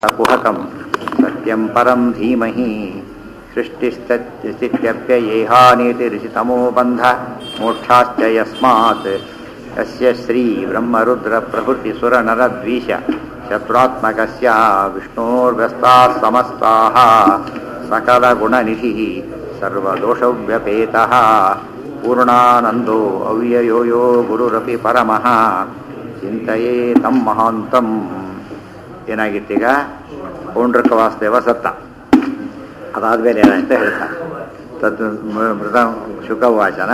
कुहकं सत्यं परं धीमहि सृष्टिस्थित्यप्ययेहानीतिरिषितमो बन्ध मोक्षाश्च यस्मात् यस्य श्रीब्रह्मरुद्रप्रभृतिसुरनरद्वीष शत्रुरात्मकस्य विष्णोर्व्यस्ताः समस्ताः सकलगुणनिधिः सर्वदोषव्यपेतः पूर्णानन्दो अव्ययो यो गुरुरपि परमः ಚಿಂತೆಯೇ ತಮ್ಮ ಮಹಾಂತಂ ಏನಾಗಿತ್ತೀಗ ಪೌಂಡ್ರಕ ವಾಸುದೇವ ಸತ್ತ ಅದಾದ್ಮೇಲೆ ಏನಾಯ್ತು ಹೇಳ್ತಾರೆ ತದ್ ಮ- ಮೃತ ಶುಕವಾಚನ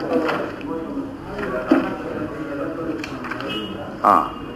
ಹಾ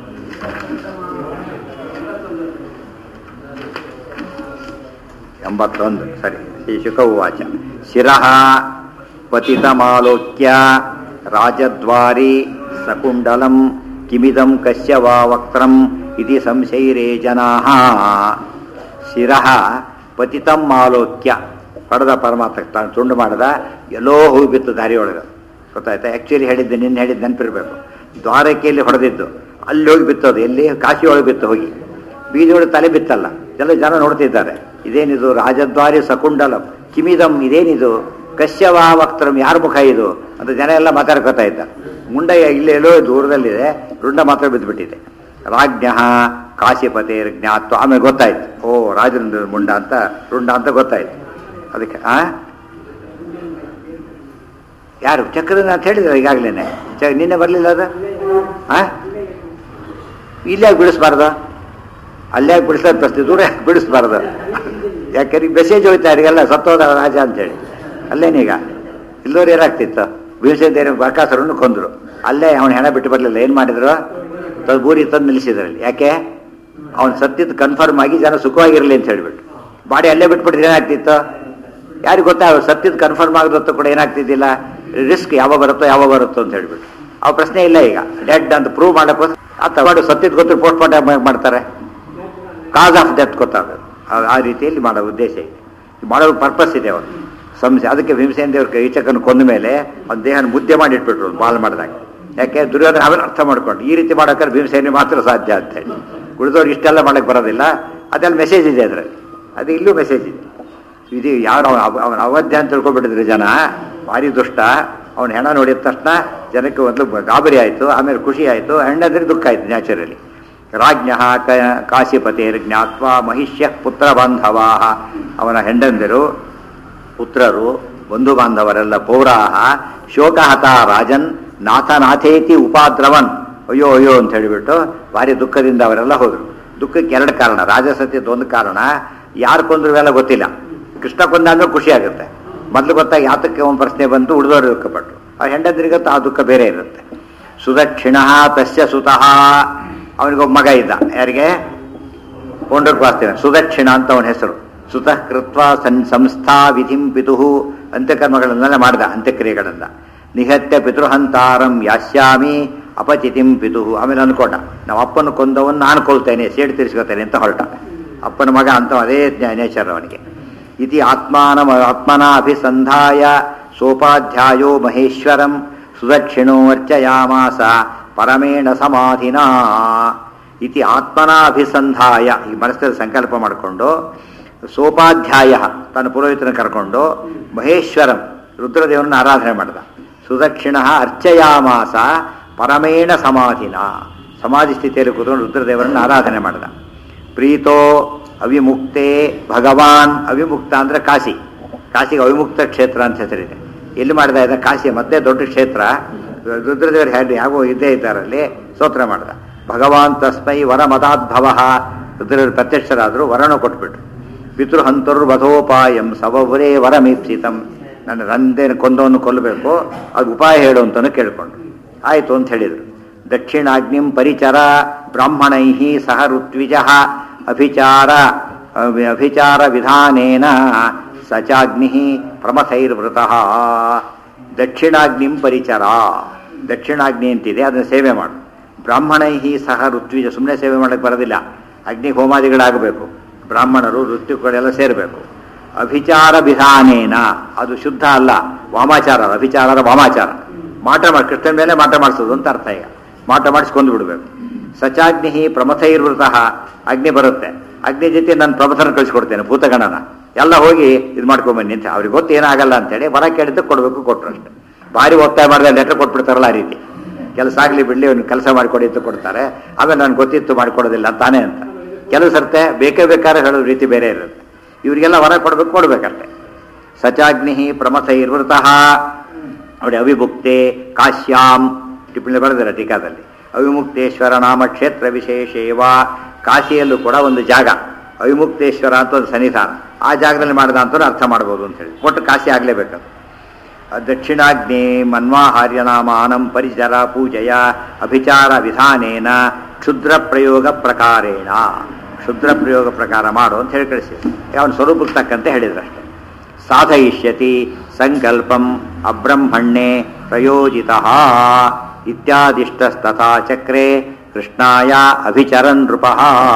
ಎಂಬತ್ತೊಂದು ಸರಿ ಶ್ರೀ ಶುಕವಾಚ ಶಿರಃ ಪತಿತಮಾಲೋಕ್ಯ ರಾಜದ್ವಾರಿ ಸಕುಂಡಲಂ ಕಿಮಿದಂ ಕಸ್ಯ ವಾ ವಕ್ತ್ರಂ ಇತಿ ಸಂಶೈರೇ ಜನಾಃ ಶಿರಃ ಪತಿತಂ ಆಲೋಕ್ಯ ಪಡೆದ ಪರಮಾತ್ಮ ತಾನು ತುಂಡು ಮಾಡಿದ ಎಲ್ಲೋ ಹೋಗಿ ಬಿತ್ತು ದಾರಿಯೊಳಗೆ ಗೊತ್ತಾಯ್ತಾ ಆ್ಯಕ್ಚುಲಿ ಹೇಳಿದ್ದೆ ನಿನ್ನೆ ಹೇಳಿದ್ದು ನೆನಪಿರ್ಬೇಕು ದ್ವಾರಕೆಯಲ್ಲಿ ಹೊಡೆದಿದ್ದು ಅಲ್ಲಿ ಹೋಗಿ ಬಿತ್ತೋದು ಎಲ್ಲಿ ಕಾಶಿ ಒಳಗೆ ಬಿತ್ತು ಹೋಗಿ ಬೀದಿಯೊಳಗೆ ತಲೆ ಬಿತ್ತಲ್ಲ ಎಲ್ಲ ಜನ ನೋಡ್ತಿದ್ದಾರೆ ಇದೇನಿದು ರಾಜದ್ವಾರಿ ಸಕುಂಡಲಂ ಕಿಮಿದಂ ಇದೇನಿದು ಕಶ್ಯವ ವಕ್ತರಂ ಯಾರ ಮುಖ ಇದು ಅಂತ ಜನ ಎಲ್ಲ ಮಾತಾಡ್ಕೊತಾ ಇದ್ದ ಮುಂಡ ಇಲ್ಲಿ ಎಲ್ಲೋ ದೂರದಲ್ಲಿದೆ ರುಂಡ ಮಾತ್ರ ಬಿದ್ದುಬಿಟ್ಟಿದೆ ರಾಜ್ಞ ಕಾಶಿಪತೆ ಜ್ಞಾತ್ವ ಆಮೇಲೆ ಗೊತ್ತಾಯ್ತು ಓ ರಾಜನ ಮುಂಡ ಅಂತ ರುಂಡ ಅಂತ ಗೊತ್ತಾಯ್ತು ಅದಕ್ಕೆ ಆ ಯಾರು ಚಕ್ರನ ಅಂತ ಹೇಳಿದ್ರು ಈಗಾಗಲೇ ಚ ನಿನ್ನೆ ಬರಲಿಲ್ಲ ಅದು ಆ ಇಲ್ಲಾಗ ಬಿಡಿಸ್ಬಾರ್ದು ಅಲ್ಲಾಗ ಬಿಡಿಸ್ಲಾರ ಪ್ರಶ್ನೆ ದೂರ ಯಾಕೆ ಬಿಡಿಸ್ಬಾರ್ದು ಯಾಕಂದ್ರೆ ಮೆಸೇಜ್ ಹೋಯ್ತಾ ಯಾರಿಗೆಲ್ಲ ಸತ್ತೋದ ರಾಜ ಅಂತೇಳಿ ಅಲ್ಲೇನೀಗ ಇಲ್ಲೋರು ಏನಾಗ್ತಿತ್ತು ಭೀಮಸೇನ ಬಕಾಸುರನ್ನು ಕೊಂದ್ರು ಅಲ್ಲೇ ಅವನ ಹೆಣ ಬಿಟ್ಟು ಬರಲಿಲ್ಲ ಏನು ಮಾಡಿದ್ರು ತಂದು ಬೂರಿ ತಂದು ನಿಲ್ಲಿಸಿದ್ರಲ್ಲಿ ಯಾಕೆ ಅವನು ಸತ್ತಿದ್ದು ಕನ್ಫರ್ಮ್ ಆಗಿ ಜನ ಸುಖವಾಗಿರಲಿ ಅಂತ ಹೇಳ್ಬಿಟ್ಟು ಬಾಡಿ ಅಲ್ಲೇ ಬಿಟ್ಬಿಟ್ರೆ ಏನಾಗ್ತಿತ್ತು ಯಾರಿಗೆ ಗೊತ್ತಾ ಅವ್ರು ಸತ್ತಿದ್ದು ಕನ್ಫರ್ಮ್ ಆಗದತ್ತು ಕೂಡ ಏನಾಗ್ತಿದ್ದಿಲ್ಲ ರಿಸ್ಕ್ ಯಾವಾಗ ಬರುತ್ತೋ ಯಾವಾಗ ಬರುತ್ತೋ ಅಂತ ಹೇಳ್ಬಿಟ್ಟು ಆ ಪ್ರಶ್ನೆ ಇಲ್ಲ ಈಗ ಡೆಡ್ ಅಂತ ಪ್ರೂವ್ ಮಾಡೋಕ್ಕೋಸ್ಕರ ಆ ತಗೊಂಡು ಸತ್ತಿದ್ದು ಗೊತ್ತು ಪೋಸ್ಟ್ ಮಾರ್ಟಮ್ ಮಾಡ್ತಾರೆ ಕಾಸ್ ಆಫ್ ಡೆತ್ ಗೊತ್ತಾಗೋದು ಆ- ಆ ರೀತಿಯಲ್ಲಿ ಮಾಡೋ ಉದ್ದೇಶ ಇದೆ ಮಾಡೋ ಪರ್ಪಸ್ ಇದೆ ಅವರು ಸಂಶಯ ಅದಕ್ಕೆ ಭೀಮಸೇನ ದೇವ್ರ ಕೈಚಕನ ಕೊಂದ ಮೇಲೆ ಅವ್ನ ದೇಹನ ಮುದ್ದೆ ಮಾಡಿ ಇಟ್ಬಿಟ್ರು ಬಾಲ್ ಮಾಡಿದಾಗ ಯಾಕೆ ದುರ್ಯೋಧನ ಅವನ್ನ ಅರ್ಥ ಮಾಡ್ಕೊಂಡು ಈ ರೀತಿ ಮಾಡೋಕ್ಕಾದ್ರೆ ಭೀಮಸೇನೆ ಮಾತ್ರ ಸಾಧ್ಯ ಅಂತೇಳಿ ಉಳಿದವ್ರು ಇಷ್ಟೆಲ್ಲ ಮಾಡಕ್ಕೆ ಬರೋದಿಲ್ಲ ಅದೆಲ್ಲ ಮೆಸೇಜ್ ಇದೆ ಅದರಲ್ಲಿ ಅದು ಇಲ್ಲೂ ಮೆಸೇಜ್ ಇದೆ ಇದು ಯಾರು ಅವನ ಅವನ ಅವಧ್ಯ ಅಂತ ತಿಳ್ಕೊಬಿಟ್ಟಿದ್ರು ಜನ ಭಾರಿ ದುಷ್ಟ ಅವನ ಹೆಣ ನೋಡಿದ ತಕ್ಷಣ ಜನಕ್ಕೆ ಮೊದಲು ಗಾಬರಿ ಆಯಿತು ಆಮೇಲೆ ಖುಷಿ ಆಯಿತು ಹೆಣ್ಣಂದ್ರೆ ದುಃಖ ಆಯಿತು ನ್ಯಾಚುರಲಿ ರಾಜ್ಞ ಕಾಶಿಪತಿರ್ ಜ್ಞಾತ್ವ ಮಹಿಷ್ಯ ಪುತ್ರ ಬಾಂಧವಾ ಅವನ ಹೆಂಡಂದಿರು ಪುತ್ರರು ಬಂಧು ಬಾಂಧವರೆಲ್ಲ ಪೌರಾಹ ಶೋಕಹತ ರಾಜನ್ ನಾಥನಾಥೇತಿ ಉಪಾದ್ರವನ್ ಅಯ್ಯೋ ಅಯ್ಯೋ ಅಂತ ಹೇಳಿಬಿಟ್ಟು ಭಾರಿ ದುಃಖದಿಂದ ಅವರೆಲ್ಲ ಹೋದರು ದುಃಖಕ್ಕೆ ಎರಡು ಕಾರಣ ರಾಜಸತ್ಯದ ಒಂದು ಕಾರಣ ಯಾರು ಕೊಂದ್ರು ಇವೆಲ್ಲ ಗೊತ್ತಿಲ್ಲ ಕೃಷ್ಣ ಕೊಂದಾದ್ಮೇಲೆ ಖುಷಿ ಆಗುತ್ತೆ ಮೊದಲು ಗೊತ್ತಾಗಿ ಯಾತಕ್ಕೆ ಒಂದು ಪ್ರಶ್ನೆ ಬಂತು ಉಳಿದವರು ದುಃಖಪಟ್ಟರು ಆ ಹೆಂಡಂದ್ರಿಗತ್ತು ಆ ದುಃಖ ಬೇರೆ ಇರುತ್ತೆ ಸುದಕ್ಷಿಣ ತಸ್ಯ ಸುತಃ ಅವನಿಗೊಬ್ಬ ಮಗ ಇದ್ದ ಯಾರಿಗೆ ಪೌಂಡರ್ಪಾಸ್ತಿನ ಸುದಕ್ಷಿಣ ಅಂತ ಅವನ ಹೆಸರು ಸುತಃ ಕೃತ್ವ ಸನ್ ಸಂಸ್ಥಾ ವಿಧಿಂ ಪಿತುಹು ಅಂತ್ಯಕರ್ಮಗಳನ್ನೆಲ್ಲ ಮಾಡಿದ ಅಂತ್ಯಕ್ರಿಯೆಗಳನ್ನ ನಿಹತ್ಯ ಪಿತೃಹಂತಾರಂ ಯಾಸ್ಯಾಮಿ ಅಪಚಿತಿಂ ಪಿತುಹು ಆಮೇಲೆ ಅನ್ಕೊಂಡ ನಾವು ಅಪ್ಪನ ಕೊಂದವನ್ನ ನಾನು ಕೊಲ್ತೇನೆ ಸೇಡು ತೀರಿಸ್ಕೊತೇನೆ ಅಂತ ಹೊರಟ ಅಪ್ಪನ ಮಗ ಅಂತ ಅದೇ ನೇಚರ್ ಅವನಿಗೆ ಇತಿ ಆತ್ಮಾನ ಆತ್ಮನ ಅಭಿಸಂಧಾಯ ಸೋಪಾಧ್ಯಾಯೋ ಮಹೇಶ್ವರಂ ಸುದಕ್ಷಿಣೋ ಅರ್ಚಯಾಮಾಸ ಪರಮೇಣ ಸಮಾಧಿನಾ ಇತಿ ಆತ್ಮನ ಅಭಿಸಂಧಾಯ ಈ ಮನಸ್ಸಲ್ಲಿ ಸಂಕಲ್ಪ ಮಾಡಿಕೊಂಡು ಸೋಪಾಧ್ಯಾಯ ತನ್ನ ಪುರೋಹಿತನ ಕರ್ಕೊಂಡು ಮಹೇಶ್ವರಂ ರುದ್ರದೇವರನ್ನ ಆರಾಧನೆ ಮಾಡಿದ ಸುದಕ್ಷಿಣ ಅರ್ಚಯಾಮಾಸ ಪರಮೇಣ ಸಮಾಧಿನ ಸಮಾಧಿ ಸ್ಥಿತಿಯಲ್ಲಿ ಕೂತ್ಕೊಂಡು ರುದ್ರದೇವರನ್ನ ಆರಾಧನೆ ಮಾಡಿದ ಪ್ರೀತೋ ಅವಿಮುಕ್ತೆ ಭಗವಾನ್ ಅವಿಮುಕ್ತ ಅಂದ್ರೆ ಕಾಶಿ ಕಾಶಿಗೆ ಅವಿಮುಕ್ತ ಕ್ಷೇತ್ರ ಅಂತ ಹೆಸರಿದೆ ಎಲ್ಲಿ ಮಾಡಿದ ಇದ್ದ ಕಾಶಿ ಮತ್ತೆ ದೊಡ್ಡ ಕ್ಷೇತ್ರ ರುದ್ರದೇವರ ಹೆಡ್ ಯಾಗೋ ಇದ್ದೇ ಇದ್ದಾರಲ್ಲಿ ಸ್ತೋತ್ರ ಮಾಡಿದ ಭಗವಾನ್ ತಸ್ಮೈ ವರ ಮದಾದ್ಭವ ರುದ್ರರು ಪ್ರತ್ಯಕ್ಷರಾದರು ವರಣ ಕೊಟ್ಬಿಟ್ರು ಪಿತೃಹಂತರು ವಧೋಪಾಯಂ ಸವರೇ ವರಮೀಪ್ಸಿತಂ ನನ್ನ ತಂದೆನ ಕೊಂದವನ್ನು ಕೊಲ್ಲಬೇಕು ಅದು ಉಪಾಯ ಹೇಳು ಅಂತಲೂ ಕೇಳ್ಕೊಂಡು ಆಯಿತು ಅಂತ ಹೇಳಿದರು ದಕ್ಷಿಣಾಗ್ನಿಂ ಪರಿಚರ ಬ್ರಾಹ್ಮಣೈ ಸಹ ಋತ್ವಿಜ ಅಭಿಚಾರ ಅಭಿಚಾರ ವಿಧಾನೇನ ಸಚಾಗ್ನಿ ಪ್ರಮಥೈರ್ವೃತಃ ದಕ್ಷಿಣಾಗ್ನಿಂ ಪರಿಚರ ದಕ್ಷಿಣಾಗ್ನಿ ಅಂತಿದೆ ಅದನ್ನು ಸೇವೆ ಮಾಡು ಬ್ರಾಹ್ಮಣೈ ಸಹ ಋತ್ವಿಜ ಸುಮ್ಮನೆ ಸೇವೆ ಮಾಡಕ್ಕೆ ಬರೋದಿಲ್ಲ ಅಗ್ನಿ ಹೋಮಾದಿಗಳಾಗಬೇಕು ಬ್ರಾಹ್ಮಣರು ಋತ್ವಿಗಳೆಲ್ಲ ಸೇರಬೇಕು ಅಭಿಚಾರ ವಿಧಾನೇನ ಅದು ಶುದ್ಧ ಅಲ್ಲ ವಾಮಾಚಾರ ಅದು. ಅಭಿಚಾರ ಅಂದ್ರೆ ವಾಮಾಚಾರ ಮಾಟ ಮಾಡಿ ಕೃಷ್ಣನ ಮೇಲೆ ಮಾಟ ಮಾಡಿಸೋದು ಅಂತ ಅರ್ಥ ಈಗ ಮಾಟ ಮಾಡಿಸ್ಕೊಂಡು ಬಿಡಬೇಕು ಸಚಾಗ್ನಿ ಪ್ರಮಥೈರ್ವೃತಃ ಅಗ್ನಿ ಬರುತ್ತೆ ಅಗ್ನಿ ಜೊತೆ ನಾನು ಪ್ರೊಫೆಸರ್ ಕಳಿಸ್ಕೊಡ್ತೇನೆ ಭೂತಗಣನ ಎಲ್ಲ ಹೋಗಿ ಇದು ಮಾಡ್ಕೊಂಬನ್ನಿ ಅಂತ ಅವ್ರಿಗೆ ಗೊತ್ತು ಏನಾಗಲ್ಲ ಅಂತೇಳಿ ಬರ ಕೇಳಿದ್ದು ಕೊಡಬೇಕು ಕೊಟ್ಟರು ಅಷ್ಟೇ ಭಾರಿ ಒತ್ತಾಯ ಮಾಡಿದ್ರೆ ಲೆಟರ್ ಕೊಟ್ಬಿಡ್ತಾರಲ್ಲ ಆ ರೀತಿ ಕೆಲಸ ಆಗಲಿ ಬಿಡಲಿ ಅವ್ನು ಕೆಲಸ ಮಾಡಿಕೊಡಿ ಅಂತ ಕೊಡ್ತಾರೆ ಆಮೇಲೆ ನಾನು ಗೊತ್ತಿತ್ತು ಮಾಡಿಕೊಡೋದಿಲ್ಲ ತಾನೇ ಅಂತ ಕೆಲವು ಸರ್ತೆ ಬೇಕೇ ಬೇಕಾದ್ರೆ ಹೇಳೋ ರೀತಿ ಬೇರೆ ಇರುತ್ತೆ ಇವರಿಗೆಲ್ಲ ವರ ಕೊಡಬೇಕು ಕೊಡ್ಬೇಕಷ್ಟೆ ಸಚಾಗ್ನಿ ಪ್ರಮಥ ಇರ್ವೃತಃ ನೋಡಿ ಅವಿಭುಕ್ತೆ ಕಾಶ್ಯಾಂ ಟಿಪ್ಪಣಿ ಬರೆದಿರ ಟೀಕಾದಲ್ಲಿ ಅವಿಮುಕ್ತೇಶ್ವರ ನಾಮ ಕ್ಷೇತ್ರ ವಿಶೇಷೇವ ಕಾಶಿಯಲ್ಲೂ ಕೂಡ ಒಂದು ಜಾಗ ಅವಿಮುಕ್ತೇಶ್ವರ ಅಂತ ಒಂದು ಸನ್ನಿಧಾನ ಆ ಜಾಗದಲ್ಲಿ ಮಾಡಿದ ಅಂತ ಅರ್ಥ ಮಾಡ್ಬೋದು ಅಂತ ಹೇಳಿ ಒಟ್ಟು ಕಾಶಿ ಆಗಲೇಬೇಕದು ದಕ್ಷಿಣಾಗ್ನೇ ಮನ್ವಾಹಾರ್ಯನಾಮಾನಂ ಪರಿಸರ ಪೂಜೆಯ ಅಭಿಚಾರ ವಿಧಾನೇನ ಕ್ಷುದ್ರ ಪ್ರಯೋಗ ಪ್ರಕಾರೇಣ ಕ್ಷುದ್ರ ಪ್ರಯೋಗ ಪ್ರಕಾರ ಮಾಡು ಅಂತ ಹೇಳಿ ಕಳಿಸಿದ್ರು ಅವನ ಸ್ವರೂಪಕ್ಕೆ ತಕ್ಕಂತೆ ಹೇಳಿದ್ರಷ್ಟೆ ಸಾಧಯಿಷ್ಯತಿ ಸಂಕಲ್ಪಂ ಅಬ್ರಹ್ಮಣ್ಯೆ ಪ್ರಯೋಜಿತ ಇತ್ಯಾದಿಷ್ಟಸ್ತಥಾ ಚಕ್ರೆ ಕೃಷ್ಣಾಯ ಅಭಿಚರನ್ ನೃಪ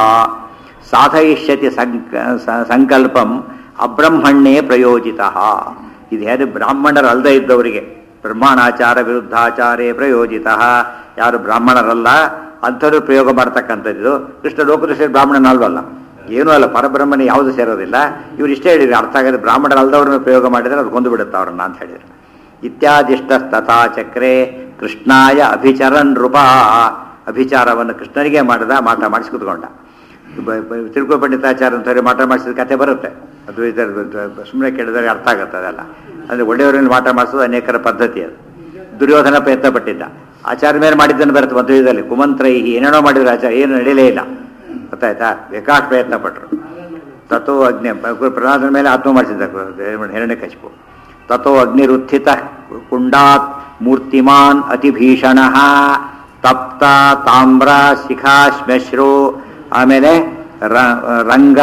ಸಾಧಯಿಷ್ಯತಿ ಸಂಕ ಸ- ಸಂಕಲ್ಪಂ ಅಬ್ರಹ್ಮಣ್ಯೇ ಪ್ರಯೋಜಿತ ಇದು ಯಾರು ಬ್ರಾಹ್ಮಣರಲ್ಲದೆ ಇದ್ದವರಿಗೆ ಬ್ರಹ್ಮಣಾಚಾರ ವಿರುದ್ಧಾಚಾರೇ ಪ್ರಯೋಜಿತ ಯಾರು ಬ್ರಾಹ್ಮಣರಲ್ಲ ಅಂಥವ್ರು ಪ್ರಯೋಗ ಮಾಡ್ತಕ್ಕಂಥದ್ದು ಕೃಷ್ಣ ಲೋಕದೃಷ್ಟಿ ಬ್ರಾಹ್ಮಣನಲ್ವಲ್ಲ ಏನೂ ಅಲ್ಲ ಪರಬ್ರಹ್ಮನ ಯಾವುದು ಸೇರೋದಿಲ್ಲ ಇವ್ರು ಇಷ್ಟೇ ಹೇಳಿದ್ರು ಅರ್ಥ ಆಗದೆ ಬ್ರಾಹ್ಮಣರಲ್ಲದವ್ರನ್ನ ಪ್ರಯೋಗ ಮಾಡಿದರೆ ಅದು ಕೊಂದು ಬಿಡುತ್ತೆ ಅವ್ರನ್ನ ಅಂತ ಹೇಳಿದ್ರು ಇತ್ಯಾದಿಷ್ಟ ತಥಾ ಚಕ್ರೆ ಕೃಷ್ಣಾಯ ಅಭಿಚರನ್ ನೃಪ ಅಭಿಚಾರವನ್ನು ಕೃಷ್ಣನಿಗೆ ಮಾಡಿದ ಮಾಟ ಮಾಡಿಸಿ ಕೂತ್ಕೊಂಡ ತಿರುಕೋ ಪಂಡಿತಾಚಾರ್ಯ ಅಂತವ್ರಿಗೆ ಮಾಟ ಮಾಡಿಸಿದ ಕತೆ ಬರುತ್ತೆ ಅದು ಇದರ ಸುಮ್ಮನೆ ಕೇಳಿದ್ರೆ ಅರ್ಥ ಆಗುತ್ತೆ ಅದೆಲ್ಲ ಅಂದರೆ ಒಳ್ಳೆಯವರಲ್ಲಿ ಮಾಟ ಮಾಡಿಸೋದು ಅನೇಕರ ಪದ್ಧತಿ ಅದು ದುರ್ಯೋಧನ ಪ್ರಯತ್ನ ಪಟ್ಟಿದ್ದ ಆಚಾರ್ಯ ಮೇಲೆ ಮಾಡಿದ್ದನ್ನು ಬರುತ್ತೆ ಮದುವೆದಲ್ಲಿ ಕುಮಂತ್ರೈ ಏನೇನೋ ಮಾಡಿದ್ರು ಆಚಾರ್ಯ ಏನು ನಡೆಯಲೇ ಇಲ್ಲ ಗೊತ್ತಾಯ್ತಾ ಬೇಕಾಷ್ಟು ಪ್ರಯತ್ನ ಪಟ್ಟರು ತಥೋ ಅಗ್ನಿ ಪ್ರಹ್ಲಾದನ ಮೇಲೆ ಆತ್ಮ ಮಾಡಿಸಿದ್ದ ಹಿರಣ್ಯ ಕಶಿಪು ತಥೋ ಅಗ್ನಿರುತ್ಥಿತ ಕುಂಡಾತ್ ಮೂರ್ತಿಮಾನ್ ಅತಿಭೀಷಣ ತಪ್ತ ತಾಮ್ರ ಶಿಖಾ ಶ್ಮಶ್ರು ಆಮೇಲೆ ರ- ರಂಗ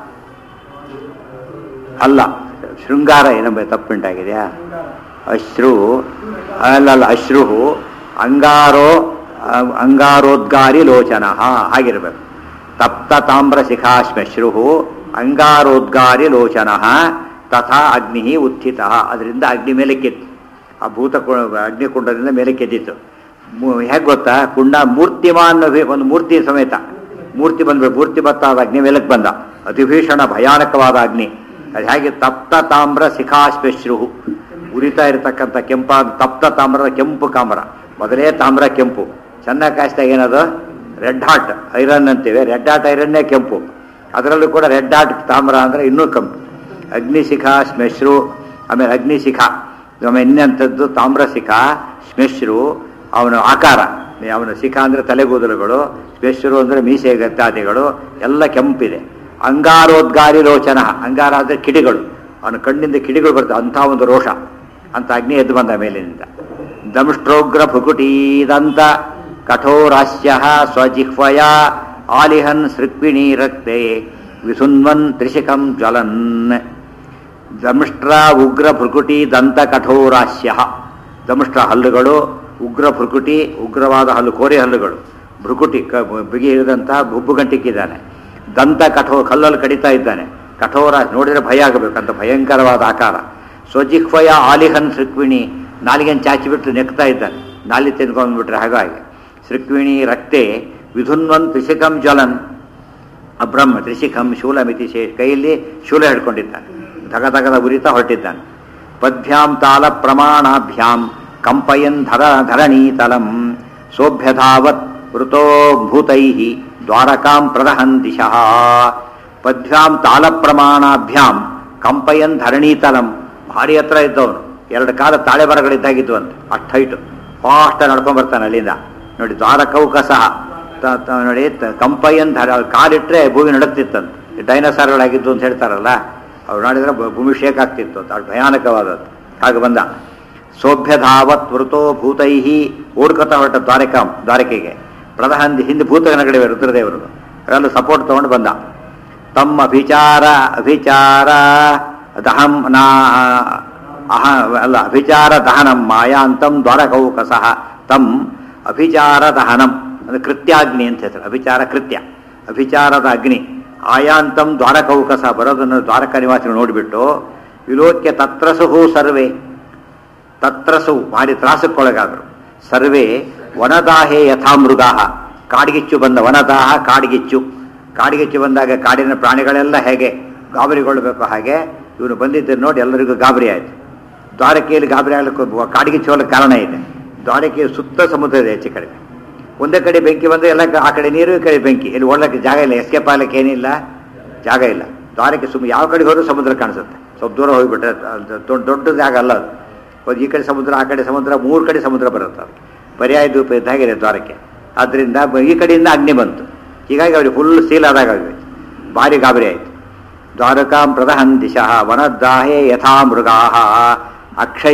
ಅಲ್ಲ ಶೃಂಗಾರ ಏನಂಬ ತಪ್ಪುಂಟಾಗಿದೆಯಾ ಅಶ್ರು ಅಲ್ಲಲ್ಲ ಅಶ್ರು ಅಂಗಾರೋ ಅ- ಅಂಗಾರೋದ್ಗಾರಿ ಲೋಚನ ಹಾಗಿರ್ಬೇಕು ತಪ್ತ ತಾಮ್ರ ಶಿಖಾಶ್ಮಶ್ರು ಅಂಗಾರೋದ್ಗಾರಿ ಲೋಚನ ತಥಾ ಅಗ್ನಿ ಉತ್ಥಿತ ಅದರಿಂದ ಅಗ್ನಿ ಮೇಲೆ ಕೆತ್ತು ಆ ಭೂತ ಕು- ಅಗ್ನಿಕುಂಡದಿಂದ ಮೇಲೆ ಕೆದ್ದಿತ್ತು ಹೇಗೆ ಗೊತ್ತಾ ಕುಂಡ ಮೂರ್ತಿಮಾನ್ ಅಭಿ- ಒಂದು ಮೂರ್ತಿ ಸಮೇತ ಮೂರ್ತಿ ಬಂದ್ಬಿಟ್ಟು ಮೂರ್ತಿ ಬತ್ತಾದ ಅಗ್ನಿ ಮೇಲಕ್ಕೆ ಬಂದ ಅತಿಭೀಷಣ ಭಯಾನಕವಾದ ಅಗ್ನಿ ಅದು ಹೇಗೆ ತಪ್ತ ತಾಮ್ರ ಶಿಖಾಶ್ಮಶ್ರು ಉರಿತಾ ಇರತಕ್ಕಂಥ ಕೆಂಪಾದ ತಪ್ತ ತಾಮ್ರದ ಕೆಂಪು ಕಾಮ್ರ ಮೊದಲೇ ತಾಮ್ರ ಕೆಂಪು ಚೆನ್ನಾಗಿ ಕಾಯಿಸಿದಾಗ ಏನದು ರೆಡ್ ಹಾಟ್ ಐರನ್ ಅಂತೀವಿ ರೆಡ್ ಹಾಟ್ ಐರನ್ನೇ ಕೆಂಪು ಅದರಲ್ಲೂ ಕೂಡ ರೆಡ್ ಹಾಟ್ ತಾಮ್ರ ಅಂದರೆ ಇನ್ನೂ ಕೆಂಪು ಅಗ್ನಿಶಿಖಾ ಶ್ಮೆಶ್ರು ಆಮೇಲೆ ಅಗ್ನಿಶಿಖಾ ಆಮೇಲೆ ಇನ್ನಂಥದ್ದು ತಾಮ್ರ ಶಿಖಾ ಶ್ಮೆಶ್ರು ಅವನ ಆಕಾರ ಅವನ ಶಿಖಾ ಅಂದರೆ ತಲೆಗೂದಲುಗಳು ಶ್ಮೆಶ್ರು ಅಂದರೆ ಮೀಸೆ ಗತ್ತಾದಿಗಳು ಎಲ್ಲ ಕೆಂಪಿದೆ ಅಂಗಾರೋದ್ಗಾರಿ ರೋಚನ ಅಂಗಾರ ಅಂದರೆ ಕಿಡಿಗಳು ಅವನ ಕಣ್ಣಿಂದ ಕಿಡಿಗಳು ಬರ್ತವೆ ಅಂಥ ಒಂದು ರೋಷ ಅಂತ ಅಗ್ನಿ ಎದ್ದು ಬಂದ ಮೇಲಿನಿಂದ ದಂಷ್ಟ್ರೋಗ್ರ ಭುಕುಟೀದಂತ ಕಠೋರಾಸ್ಯ ಸ್ವಜಿಹ್ವಯ ಆಲಿಹನ್ ಸೃಕ್ವಿಣಿ ರಕ್ತೆ ವಿಸುನ್ವನ್ ತ್ರಿಶಿಖಂ ಜ್ವಲನ್ ದಂಷ್ಟ್ರ ಉಗ್ರ ಭೃಕುಟಿ ದಂತ ಕಠೋರಾಸ್ಯ ದಂಷ್ಟ್ರ ಹಲ್ಲುಗಳು ಉಗ್ರ ಭೃಕುಟಿ ಉಗ್ರವಾದ ಹಲ್ಲು ಕೋರೆ ಹಲ್ಲುಗಳು ಭೃಕುಟಿ ಕ ಬಿಗಿ ಹಿಡಿದಂತಹ ಗುಬ್ಬು ಗಂಟಿಕ್ಕಿದ್ದಾನೆ ದಂತ ಕಠೋ ಕಲ್ಲಲ್ಲಿ ಕಡಿತಾ ಇದ್ದಾನೆ ಕಠೋರ ನೋಡಿದರೆ ಭಯ ಆಗಬೇಕಂತ ಭಯಂಕರವಾದ ಆಕಾರ ಸ್ವಜಿಹ್ವಯ ಆಲಿಹನ್ ಸೃಕ್ವಿಣಿ ನಾಲಿಗೆನ್ ಚಾಚಿಬಿಟ್ಟು ನೆಕ್ತಾ ಇದ್ದಾನೆ ನಾಲಿ ತಿನ್ಕೊಂಡ್ಬಿಟ್ರೆ ಹಾಗಾಗಿ ಸೃಕ್ವಿಣಿ ರಕ್ತೆ ವಿಧುನ್ವನ್ ತ್ರಿಶಿಖಂ ಜ್ವಲನ್ ಅಬ್ರಹ್ಮ ತ್ರಿಶಿಖಂ ಶೂಲಮಿತಿ ಶೇ ಕೈಯಲ್ಲಿ ಶೂಲ ಹಿಡ್ಕೊಂಡಿದ್ದಾನೆ ಧಗ ಧಗದ ಉರಿತಾ ಹೊರಟಿದ್ದಾನೆ ಪದ್ಭ್ಯಾಂ ತಾಲ ಪ್ರಮಾಣಾಭ್ಯಾಂ ಕಂಪಯನ್ ಧರ ಧರಣೀತಲಂ ಸೋಭ್ಯಧಾವತ್ ವೃತೋ ಭೂತೈ ದ್ವಾರಕಾಂ ಪ್ರದಹನ್ ದಿಶಃ ಪದ್ಭ್ಯಾಂ ತಾಲ ಪ್ರಮಾಣಾಭ್ಯಾಂ ಕಂಪಯನ್ ಧರಣೀತಲಂ ಭಾರಿ ಹತ್ರ ಇದ್ದವನು ಎರಡು ಕಾಲ ತಾಳೆ ಬರಗಳಿದ್ದಾಗಿದ್ದು ಅಂತ ಅಷ್ಟು ಹೈಟು ಫಾಸ್ಟ್ ನಡ್ಕೊಂಡ್ ಬರ್ತಾನೆ ಅಲ್ಲಿಂದ ನೋಡಿ ದ್ವಾರಕೌಕಸಹ ತ- ತ- ನೋಡಿ ತ- ಕಂಪೈಯನ್ ಧರ ಕಾಲಿಟ್ರೆ ಭೂಮಿ ನಡುತ್ತಿತ್ತಂತೆ ಡೈನೋಸಾರ್ಗಳಾಗಿದ್ದು ಅಂತ ಹೇಳ್ತಾರಲ್ಲ ಅವ್ರು ನೋಡಿದ್ರೆ ಭೂ- ಭೂಮಿ ಶೇಕ್ ಆಗ್ತಿತ್ತು ಅಂತ ಅಷ್ಟು ಭಯಾನಕವಾದದ್ದು ಹಾಗೆ ಬಂದ ಸೋಭ್ಯಧಾವತ್ ವೃತೋ ಭೂತೈ ಓಡ್ಕೊತಾ ಹೊರಟ ದ್ವಾರಕಾಂ ದ್ವಾರಕೆಗೆ ಪ್ರಧಾನ ಹಿಂದೆ ಭೂತಗಣಗಳಿವೆ ರುದ್ರದೇವರು ಅವೆಲ್ಲ ಸಪೋರ್ಟ್ ತಗೊಂಡು ಬಂದ ತಮ್ಮ ಅಭಿಚಾರ ಅಭಿಚಾರ ದಹಂ ನಾ ಅಹ ಅಲ್ಲ ಅಭಿಚಾರ ದಹನಂ ಮಾಯಾಂತಂ ದ್ವಾರಕೌಕಸಃ ತಂ ಅಭಿಚಾರ ದಹನಂ ಅಂದ್ರೆ ಕೃತ್ಯಾಗ್ನಿ ಅಂತ ಹೆಸರು ಅಭಿಚಾರ ಕೃತ್ಯ ಅಭಿಚಾರದ ಅಗ್ನಿ ಆಯಾಂತಂ ದ್ವಾರಕೌಕಸ ಬರೋದನ್ನು ದ್ವಾರಕ ನಿವಾಸಿಗಳು ನೋಡಿಬಿಟ್ಟು ವಿಲೋಕ್ಯ ತತ್ರಸುಹು ಸರ್ವೇ ತತ್ರಸು ಭಾರಿ ತ್ರಾಸಕ್ಕೊಳಗಾದರು ಸರ್ವೇ ವನದಾಹೇ ಯಥಾ ಮೃಗಾಹ ಕಾಡ್ಗಿಚ್ಚು ಬಂದ ವನದಾಹ ಕಾಡ್ಗಿಚ್ಚು ಕಾಡಿಗೆಚ್ಚಿ ಬಂದಾಗ ಕಾಡಿನ ಪ್ರಾಣಿಗಳೆಲ್ಲ ಹೇಗೆ ಗಾಬರಿಗೊಳ್ಬೇಕು ಹಾಗೆ ಇವನು ಬಂದಿದ್ದರು ನೋಡಿ ಎಲ್ಲರಿಗೂ ಗಾಬರಿ ಆಯಿತು ದ್ವಾರಕೆಯಲ್ಲಿ ಗಾಬರಿ ಆಗ್ಲಿಕ್ಕೆ ಕಾಡಿಗೆ ಹೋಗಲಿಕ್ಕೆ ಕಾರಣ ಇದೆ ದ್ವಾರಕೆಯ ಸುತ್ತ ಸಮುದ್ರ ಇದೆ ಹೆಚ್ಚು ಕಡಿಮೆ ಒಂದೇ ಕಡೆ ಬೆಂಕಿ ಬಂದರೆ ಎಲ್ಲ ಕ- ಆ ಕಡೆ ನೀರು ಈ ಕಡೆ ಬೆಂಕಿ ಇಲ್ಲಿ ಓಡಲಿಕ್ಕೆ ಜಾಗ ಇಲ್ಲ ಎಸ್ಕೇಪ್ ಆಗ್ಲಿಕ್ಕೆ ಏನಿಲ್ಲ ಜಾಗ ಇಲ್ಲ ದ್ವಾರಕೆ ಸುಮ್ಮ ಯಾವ ಕಡೆಗೆ ಹೋದ್ರೂ ಸಮುದ್ರ ಕಾಣಿಸುತ್ತೆ ಸ್ವಲ್ಪ ದೂರ ಹೋಗಿಬಿಟ್ರೆ ಅದು ದೊಡ್ಡ ದೊಡ್ಡ ಜಾಗ ಅಲ್ಲ ಅದು ಒಂದು ಈ ಕಡೆ ಸಮುದ್ರ ಆ ಕಡೆ ಸಮುದ್ರ ಮೂರು ಕಡೆ ಸಮುದ್ರ ಬರುತ್ತೆ ಅದು ಪರ್ಯಾಯ ದ್ವೀಪ ಇದ್ದಾಗಿದೆ ದ್ವಾರಕೆ ಆದ್ದರಿಂದ ಬ- ಈ ಕಡೆಯಿಂದ ಅಗ್ನಿ ಬಂತು ಹೀಗಾಗಿ ಅವ್ರಿಗೆ ಫುಲ್ ಸೀಲ್ ಆದಾಗ ಆಗಿದೆ ಭಾರಿ ಗಾಬರಿ ಆಯಿತು ದ್ವಾರಕಾಂ ಪ್ರದಹನ್ ದಿಶಃ ವನದ್ದಾಹೇ ಯಥಾ ಮೃಗಾ ಅಕ್ಷೈ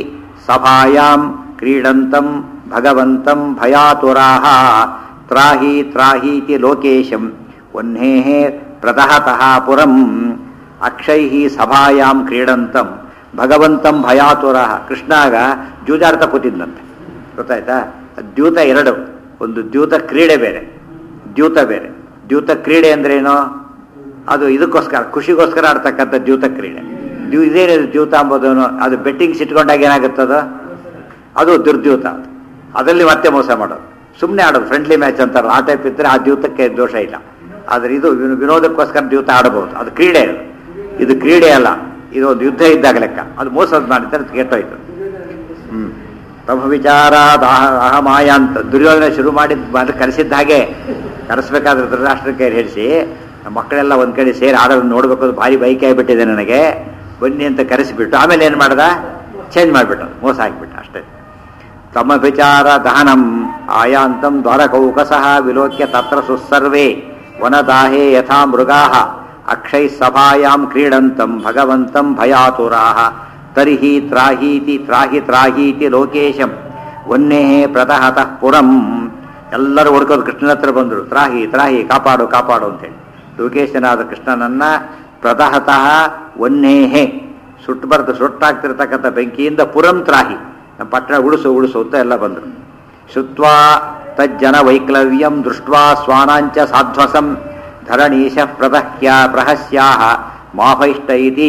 ಸಭಾಯಾಂ ಕ್ರೀಡಂತಂ ಭಗವಂತಂ ಭಯಾತುರಾಹ ತ್ರಾಹಿ ತ್ರಾಹೀತಿ ಲೋಕೇಶಂ ವಹ್ನೇಃ ಪ್ರದಹತಃ ಪುರಂ ಅಕ್ಷೈ ಸಭಾಯಾಂ ಕ್ರೀಡಂತಂ ಭಗವಂತಂ ಭಯಾತುರಃ ಕೃಷ್ಣಾಗ ಜೂಜಾಡ್ತಾ ಕೂತಿದ್ದಂತೆ ಗೊತ್ತಾಯ್ತಾ ದ್ಯೂತ ಎರಡು ಒಂದು ದ್ಯೂತ ಕ್ರೀಡೆ ಬೇರೆ ದ್ಯೂತ ಬೇರೆ ದ್ಯೂತ ಕ್ರೀಡೆ ಅಂದ್ರೇನು ಅದು ಇದಕ್ಕೋಸ್ಕರ ಖುಷಿಗೋಸ್ಕರ ಆಡ್ತಕ್ಕಂಥ ದ್ಯೂತ ಕ್ರೀಡೆ ದ್ಯೂ ಇದೇನಿದೆ ದ್ಯೂತ ಅಂಬೋದನು ಅದು ಬೆಟ್ಟಿಂಗ್ಸ್ ಇಟ್ಕೊಂಡಾಗ ಏನಾಗುತ್ತದ ಅದು ದುರ್ದ್ಯೂತ ಅದು ಅದರಲ್ಲಿ ಮತ್ತೆ ಮೋಸ ಮಾಡೋದು ಸುಮ್ಮನೆ ಆಡೋದು ಫ್ರೆಂಡ್ಲಿ ಮ್ಯಾಚ್ ಅಂತಾರಲ್ಲ ಆ ಟೈಪ್ ಇದ್ದರೆ ಆ ದ್ಯೂತಕ್ಕೆ ದೋಷ ಇಲ್ಲ ಆದರೆ ಇದು ವಿನೋ- ವಿನೋದಕ್ಕೋಸ್ಕರ ದ್ಯೂತ ಆಡಬಹುದು ಅದು ಕ್ರೀಡೆ ಅದು. ಇದು ಕ್ರೀಡೆ ಅಲ್ಲ ಇದು ಒಂದು ಯುದ್ಧ ಇದ್ದಾಗ ಲೆಕ್ಕ ಅದು ಮೋಸ ಮಾಡಿದ್ರೆ ಕೆಟ್ಟೋಯ್ತು ಹ್ಮ್ ಪ್ರಭು ವಿಚಾರ ಅಹಮಾಯ ಅಂತ ದುರ್ಯೋಧನ ಶುರು ಮಾಡಿದ ಅದು ಕರೆಸಿದ್ದ ಹಾಗೆ ಕರೆಸ್ಬೇಕಾದ್ರೆ ಧೃತರಾಷ್ಟ್ರಕ್ಕೆ ಹೇಳಿಸಿ ನಮ್ಮ ಮಕ್ಕಳೆಲ್ಲ ಒಂದ್ ಕಡೆ ಸೇರಿ ಆಡೋದು ನೋಡ್ಬೇಕು ಅದು ಭಾರಿ ಬೈಕ್ ಆಗಿಬಿಟ್ಟಿದೆ ನನಗೆ ಬನ್ನಿ ಅಂತ ಕರೆಸಿಬಿಟ್ಟು ಆಮೇಲೆ ಏನು ಮಾಡ್ದ ಚೇಂಜ್ ಮಾಡಿಬಿಟ್ಟು ಮೋಸ ಹಾಕಿಬಿಟ್ಟ ಅಷ್ಟೇ ತಮ್ಮ ವಿಚಾರ ದಹನಂ ಆಯಾಂತಂ ದ್ವಾರಕೌಕಸಃ ವಿಲೋಕ್ಯ ತತ್ರ ಸುಸ್ಸರ್ವೇ ವನದಾಹೇ ಯಥಾ ಮೃಗಾಃ ಅಕ್ಷೈ ಸಭಾಯಾಂ ಕ್ರೀಡಂತಂ ಭಗವಂತಂ ಭಯಾತುರಾಃ ತರ್ಹಿ ತ್ರಾಹೀತಿ ತ್ರಾಹಿ ತ್ರಾಹೀತಿ ಲೋಕೇಶಂ ವನ್ನೇ ಪ್ರತಹತಃ ಪುರಂ ಎಲ್ಲರೂ ಹುಡ್ಕೋದು ಕೃಷ್ಣನ ಹತ್ರ ಬಂದರು ತ್ರಾಹಿ ತ್ರಾಹಿ ಕಾಪಾಡು ಕಾಪಾಡು ಅಂತೇಳಿ ಲೋಕೇಶನಾದ ಕೃಷ್ಣನನ್ನ ಪ್ರತಹತಃ ವನ್ನೇಹೆ ಸುಟ್ಟು ಬರೆದು ಸುಟ್ಟಾಗ್ತಿರ್ತಕ್ಕಂಥ ಬೆಂಕಿಯಿಂದ ಪುರಂ ತ್ರಾಹಿ ನಮ್ಮ ಪಟ್ಟಣ ಉಳಿಸು ಉಳಿಸು ಅಂತ ಎಲ್ಲ ಬಂದರು ಶುತ್ವಾ ತಜ್ಜನ ವೈಕ್ಲವ್ಯಂ ದೃಷ್ಟ್ವಾ ಸ್ವಾನಾಂಚ ಸಾಧ್ವಸಂ ಧರಣೀಶ ಪ್ರದಹ್ಯ ಪ್ರಹಸ್ಯಾಹ ಮಾಹೈಷ್ಟ ಇತಿ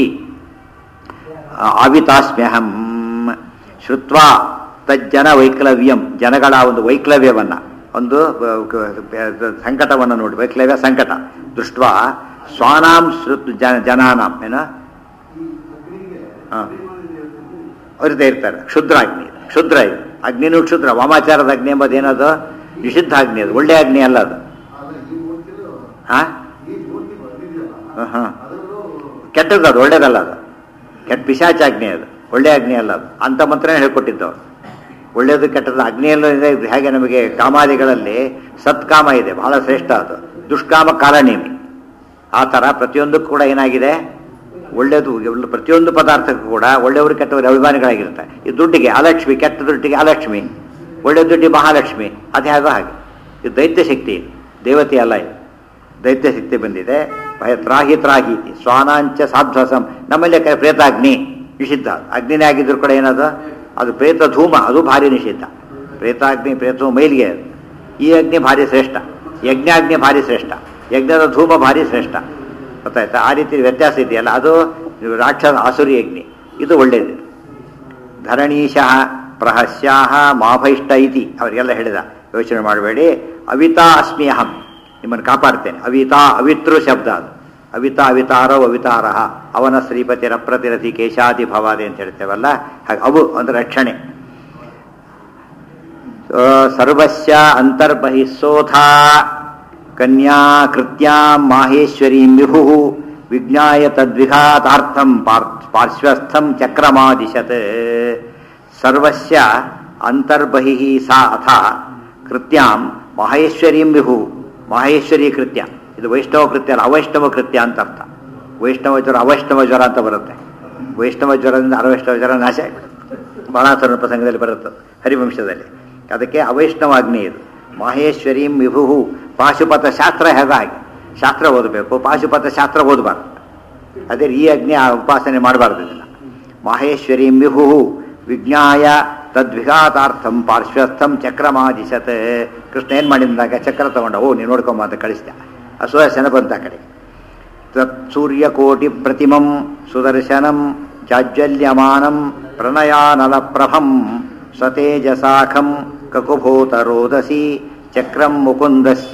ಆವಿತಾಸ್ಮ್ಯಹಂ ಶ್ರುತ್ವಾ ತಜ್ಜನ ವೈಕ್ಲವ್ಯಂ ಜನಗಳ ಒಂದು ವೈಕ್ಲವ್ಯವನ್ನ ಒಂದು ಅಹ್, ಕ- ಸಂಕಟವನ್ನು ನೋಡಿ ವೈಕ್ಲವ್ಯ ಸಂಕಟ ದೃಷ್ಟ ಸ್ವಾನಾಂ ಶ್ರುತ್ ಜನ ಜನಾನಾಂ ಏನ ಅವ್ರದ್ದೇ ಇರ್ತಾರೆ ಕ್ಷುದ್ರ ಅಗ್ನಿ ಕ್ಷುದ್ರ ಇದು ಅಗ್ನಿನೂ ಕ್ಷುದ್ರ ವಾಮಾಚಾರದ ಅಗ್ನಿ ಎಂಬುದು ಏನದು ನಿಷಿದ್ಧ ಅಗ್ನಿ ಅದು ಒಳ್ಳೆ ಅಗ್ನಿ ಅಲ್ಲ ಅದು ಹಾ ಹಾ ಕೆಟ್ಟದ್ದು ಅದು ಒಳ್ಳೇದಲ್ಲ ಅದು ಕೆಟ್ಟ ಪಿಶಾಚ ಅಗ್ನಿ ಅದು ಒಳ್ಳೆ ಅಗ್ನಿ ಅಲ್ಲ ಅದು ಅಂತ ಮಂತ್ರನೇ ಹೇಳ್ಕೊಟ್ಟಿದ್ದವ್ರು ಒಳ್ಳೇದು ಕೆಟ್ಟದ್ದು ಅಗ್ನಿಯಲ್ಲೂ ಇದೆ ಇದು ಹೇಗೆ ನಮಗೆ ಕಾಮಾದಿಗಳಲ್ಲಿ ಸತ್ಕಾಮ ಇದೆ ಬಹಳ ಶ್ರೇಷ್ಠ ಅದು ದುಷ್ಕಾಮ ಕಾಲನೇಮಿ ಆ ಥರ ಪ್ರತಿಯೊಂದಕ್ಕೂ ಕೂಡ ಏನಾಗಿದೆ ಒಳ್ಳೇದು ಎಲ್ಲ- ಪ್ರತಿಯೊಂದು ಪದಾರ್ಥಕ್ಕೂ ಕೂಡ ಒಳ್ಳೆಯವರು ಕೆಟ್ಟವರು ಅಭಿಮಾನಿಗಳಾಗಿರ್ತಾರೆ ಈ ದುಡ್ಡಿಗೆ ಅಲಕ್ಷ್ಮಿ ಕೆಟ್ಟ ದುಡ್ಡಿಗೆ ಅಲಕ್ಷ್ಮಿ ಒಳ್ಳೆ ದುಡ್ಡಿಗೆ ಮಹಾಲಕ್ಷ್ಮಿ ಅದು ಹೇಗೋ ಹಾಗೆ ಇದು ದೈತ್ಯ ಶಕ್ತಿ ಇದು ದೇವತೆ ಅಲ್ಲ ಇದು ದೈತ್ಯ ಶಕ್ತಿ ಬಂದಿದೆ ಭಯ ತ್ರಾಹಿ ತ್ರಾಹೀತಿ ಸ್ವಾನಾಂಚ ಸಾಧ್ವಸಂ ನಮ್ಮಲ್ಲಿ ಕ- ಪ್ರೇತಾಗ್ನಿ ನಿಷಿದ್ಧ ಅಗ್ನಿನೇ ಆಗಿದ್ರು ಕೂಡ ಏನದು ಅದು ಪ್ರೇತ ಧೂಮ ಅದು ಭಾರಿ ನಿಷಿದ್ಧ ಪ್ರೇತಾಗ್ನಿ ಪ್ರೇತ ಮೈಲಿಗೆ ಅದು ಈ ಅಗ್ನಿ ಭಾರಿ ಶ್ರೇಷ್ಠ ಯಜ್ಞಾಗ್ನಿ ಭಾರಿ ಶ್ರೇಷ್ಠ ಯಜ್ಞದ ಧೂಮ ಭಾರಿ ಶ್ರೇಷ್ಠ ಗೊತ್ತಾಯ್ತಾ ಆ ರೀತಿ ವ್ಯತ್ಯಾಸ ಇದೆಯಲ್ಲ ಅದು ರಾಕ್ಷಸ ಆಸುರಿ ಅಗ್ನಿ ಇದು ಒಳ್ಳೇದು ಧರಣೀಶಃ ಪ್ರಹಸ್ಯಾಹ ಮಾಭೈಷ್ಟ ಇತಿ ಅವರಿಗೆಲ್ಲ ಹೇಳಿದ ಯೋಚನೆ ಮಾಡಬೇಡಿ ಅವಿತಾ ಅಸ್ಮಿ ಅಹಂ ನಿಮ್ಮನ್ನು ಕಾಪಾಡ್ತೇನೆ ಅವಿತಾ ಅವಿತೃ ಶಬ್ದ ಅದು ಅವಿತಾ ಅವಿತಾರೋ ಅವಿತಾರಃ ಅವನ ಶ್ರೀಪತಿ ರಪ್ರತಿರಥಿ ಕೇಶಾದಿ ಭವಾದಿ ಅಂತ ಹೇಳ್ತೇವಲ್ಲ ಹಾಗೆ ಅವು ಅಂದ್ರೆ ರಕ್ಷಣೆ ಆ, ಸರ್ವಸ್ಯ ಅಂತರ್ಬಹಿಸ್ಸೋಥಾ ಕನ್ಯಾ ಕೃತ್ಯಾಂ ಮಾಹೇಶ್ವರೀಂ ವಿಭು ವಿಜ್ಞಾಯ ತದ್ವಿಘಾತಾರ್ಥಂ ಪಾರ್- ಪಾರ್ಶ್ವಸ್ಥಂ ಚಕ್ರಮಾದಿಶತ್ ಸರ್ವಸ್ಯ ಅಂತರ್ಬಹಿಃ ಸಾ ಅಥ ಕೃತ್ಯಾಂ ಮಹೇಶ್ವರೀಂ ವಿಭು ಮಹೇಶ್ವರಿ ಕೃತ್ಯ ಇದು ವೈಷ್ಣವ ಕೃತ್ಯ ಅಲ್ಲ ಅವೈಷ್ಣವ ಕೃತ್ಯ ಅಂತ ಅರ್ಥ ವೈಷ್ಣವ ಜ್ವರ ಅವೈಷ್ಣವ ಜ್ವರ ಅಂತ ಬರುತ್ತೆ ವೈಷ್ಣವ ಜ್ವರದಿಂದ ಅರವೈಷ್ಣವ ಜ್ವರ ನಾಶ ಆಗಿಬಿಡುತ್ತೆ ಬಾಣಾಸುರನ ಪ್ರಸಂಗದಲ್ಲಿ ಬರುತ್ತೆ ಹರಿವಂಶದಲ್ಲಿ ಅದಕ್ಕೆ ಅವೈಷ್ಣವ ಅಗ್ನಿ ಇದು ಮಹೇಶ್ವರೀಂ ವಿಭು ಪಾಶುಪತ ಶಾಸ್ತ್ರ ಹೇಗ ಹಾಗೆ ಶಾಸ್ತ್ರ ಓದಬೇಕು ಪಾಶುಪತ ಶಾಸ್ತ್ರ ಓದಬಾರ್ದು ಅದೇ ಈ ಅಗ್ನಿ ಆ ಉಪಾಸನೆ ಮಾಡಬಾರ್ದು ಇದನ್ನು ಮಹೇಶ್ವರೀಂ ವಿಭು ವಿಜ್ಞಾಯ ತದ್ವಿಘಾತಾರ್ಥಂ ಪಾರ್ಶ್ವಸ್ಥಂ ಚಕ್ರಮಾದಿಶತ್ ಕೃಷ್ಣ ಏನು ಮಾಡಿದಾಗ ಚಕ್ರ ತಗೊಂಡ ಓ ನೀನು ನೋಡ್ಕೊಂಬ ಅಂತ ಕಳಿಸ್ದ ಅಸುರಸನ ಬಂತ ಆ ಕಡೆ ತತ್ ಸೂರ್ಯಕೋಟಿ ಪ್ರತಿಮಂ ಸುದರ್ಶನಂ ಜಾಜ್ವಲ್ಯಮಾನಂ ಪ್ರಣಯಾನಲಪ್ರಭಂ ಸ್ವತೇಜಸಾಖಂ ಕಕುಭೂತ ರೋದಸಿ ಚಕ್ರಂ ಮುಕುಂದಸ್ಯ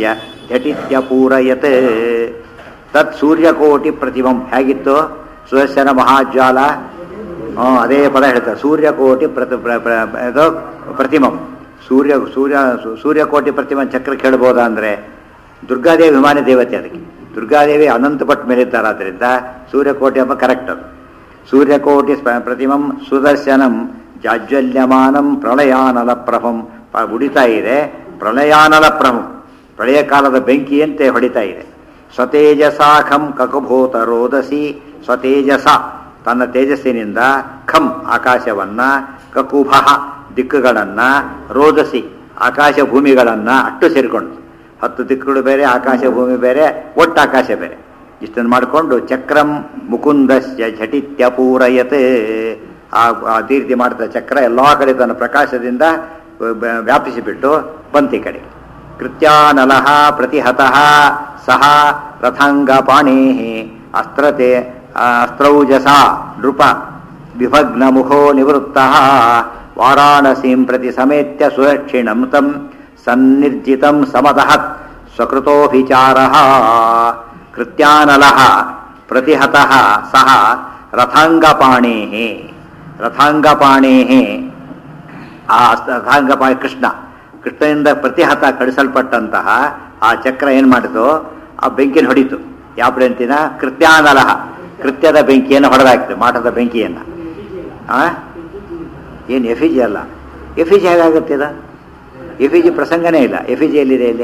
ಝಟಿತ್ಯ ಪೂರಯತ್ ತತ್ ಸೂರ್ಯಕೋಟಿ ಪ್ರತಿಮಂ ಹೇಗಿತ್ತು ಸುದರ್ಶನ ಮಹಾಜ್ವಾಲ ಹ್ಮ್, ಅದೇ ಪದ ಹೇಳ್ತಾರೆ ಸೂರ್ಯಕೋಟಿ ಪ್ರತಿ ಪ್ರ- ಪ್ರ- ಇದು ಪ್ರತಿಮಂ ಸೂರ್ಯ ಸೂರ್ಯ ಸು- ಸೂರ್ಯಕೋಟಿ ಪ್ರತಿಮಾ ಚಕ್ರ ಕೇಳ್ಬೋದಾ ಅಂದರೆ ದುರ್ಗಾದೇವಿ ವಿಮಾನ ದೇವತೆ ಅದಕ್ಕೆ ದುರ್ಗಾದೇವಿ ಅನಂತ ಪಟ್ಟು ಮೇಲಿದ್ದಾರೆ ಆದ್ದರಿಂದ ಸೂರ್ಯಕೋಟಿ ಎಂಬ ಕರೆಕ್ಟ್ ಅದು ಸೂರ್ಯಕೋಟಿ ಸ್ಪ- ಪ್ರತಿಮಂ ಸುದರ್ಶನಂ ಜಾಜ್ವಲ್ಯಮಾನಂ ಪ್ರಳಯಾನಲ ಪ್ರಭಂ ಪ- ಉಡಿತಾ ಇದೆ ಪ್ರಳಯಾನಲ ಪ್ರಭಂ ಪ್ರಳಯ ಕಾಲದ ಬೆಂಕಿಯಂತೆ ಹೊಡಿತಾ ಇದೆ ಸ್ವತೇಜಸಾಖಂ ಕಕುಭೂತ ರೋದಸಿ ಸ್ವತೇಜಸ ತನ್ನ ತೇಜಸ್ಸಿನಿಂದ ಖಂ ಆಕಾಶವನ್ನ ಕಕುಭ ದಿಕ್ಕುಗಳನ್ನ ರೋದಸಿ ಆಕಾಶ ಭೂಮಿಗಳನ್ನ ಅಟ್ಟು ಸೇರಿಕೊಂಡು ಹತ್ತು ದಿಕ್ಕುಗಳು ಬೇರೆ ಆಕಾಶ ಭೂಮಿ ಬೇರೆ ಒಟ್ಟು ಆಕಾಶ ಬೇರೆ ಇಷ್ಟನ್ನು ಮಾಡಿಕೊಂಡು ಚಕ್ರಂ ಮುಕುಂದಸ್ಯ ಝಟಿತ್ಯ ಪೂರಯತೆ ಆ ಆ ರೀತಿ ಮಾಡ್ತಾ ಚಕ್ರ ಎಲ್ಲ ಕಡೆ ತನ್ನ ಪ್ರಕಾಶದಿಂದ ಬ- ವ್ಯಾಪಿಸಿಬಿಟ್ಟು ಬಂತಿ ಕಡೆ ಕೃತ್ಯಾನಲಃ ಪ್ರತಿಹತಃ ಸಹ ರಥಾಂಗಪಾಣೇ ಅಸ್ತ್ರತೆ ಅಸ್ತ್ರೌಜಸ ನೃಪ ವಿಭಗ್ನಮುಖೋ ನಿವೃತ್ತಃ ವಾರಾಣಸೀಂ ಪ್ರತಿ ಸಮೇತ್ಯ ಸುರಕ್ಷಿಣಂ ತಂ ಸನ್ನಿರ್ಜಿತಂ ಸಮದಹತ್ ಸ್ವಕೃತೋಭಿಚಾರಃ ಕೃತ್ಯಾನಲಃ ಪ್ರತಿಹತಃ ಸಹ ರಥಾಂಗಪಾಣೇಃ ರಥಾಂಗಪಾಣೇಃ ಆ ರಥಾಂಗಪ ಕೃಷ್ಣ ಕೃಷ್ಣನಿಂದ ಪ್ರತಿಹತ ಕಳಿಸಲ್ಪಟ್ಟಂತಹ ಆ ಚಕ್ರ ಏನು ಮಾಡಿತು ಆ ಬೆಂಕಿನ ಹೊಡಿತು ಯಾವ ಬೆಂಕಿನ ಕೃತ್ಯಾನಲಹ ಕೃತ್ಯದ ಬೆಂಕಿಯನ್ನು ಹೊಡೆದಾಕ್ತು ಮಾಟದ ಬೆಂಕಿಯನ್ನು ಆ ಏನು ಎಫಿಜಿ ಅಲ್ಲ ಎಫಿಜಿ ಹೇಗಾಗುತ್ತೆ ಇದು ಎಫಿಜಿ ಪ್ರಸಂಗನೇ ಇಲ್ಲ ಎಫಿಜಿ ಎಲ್ಲಿದೆ ಇಲ್ಲಿ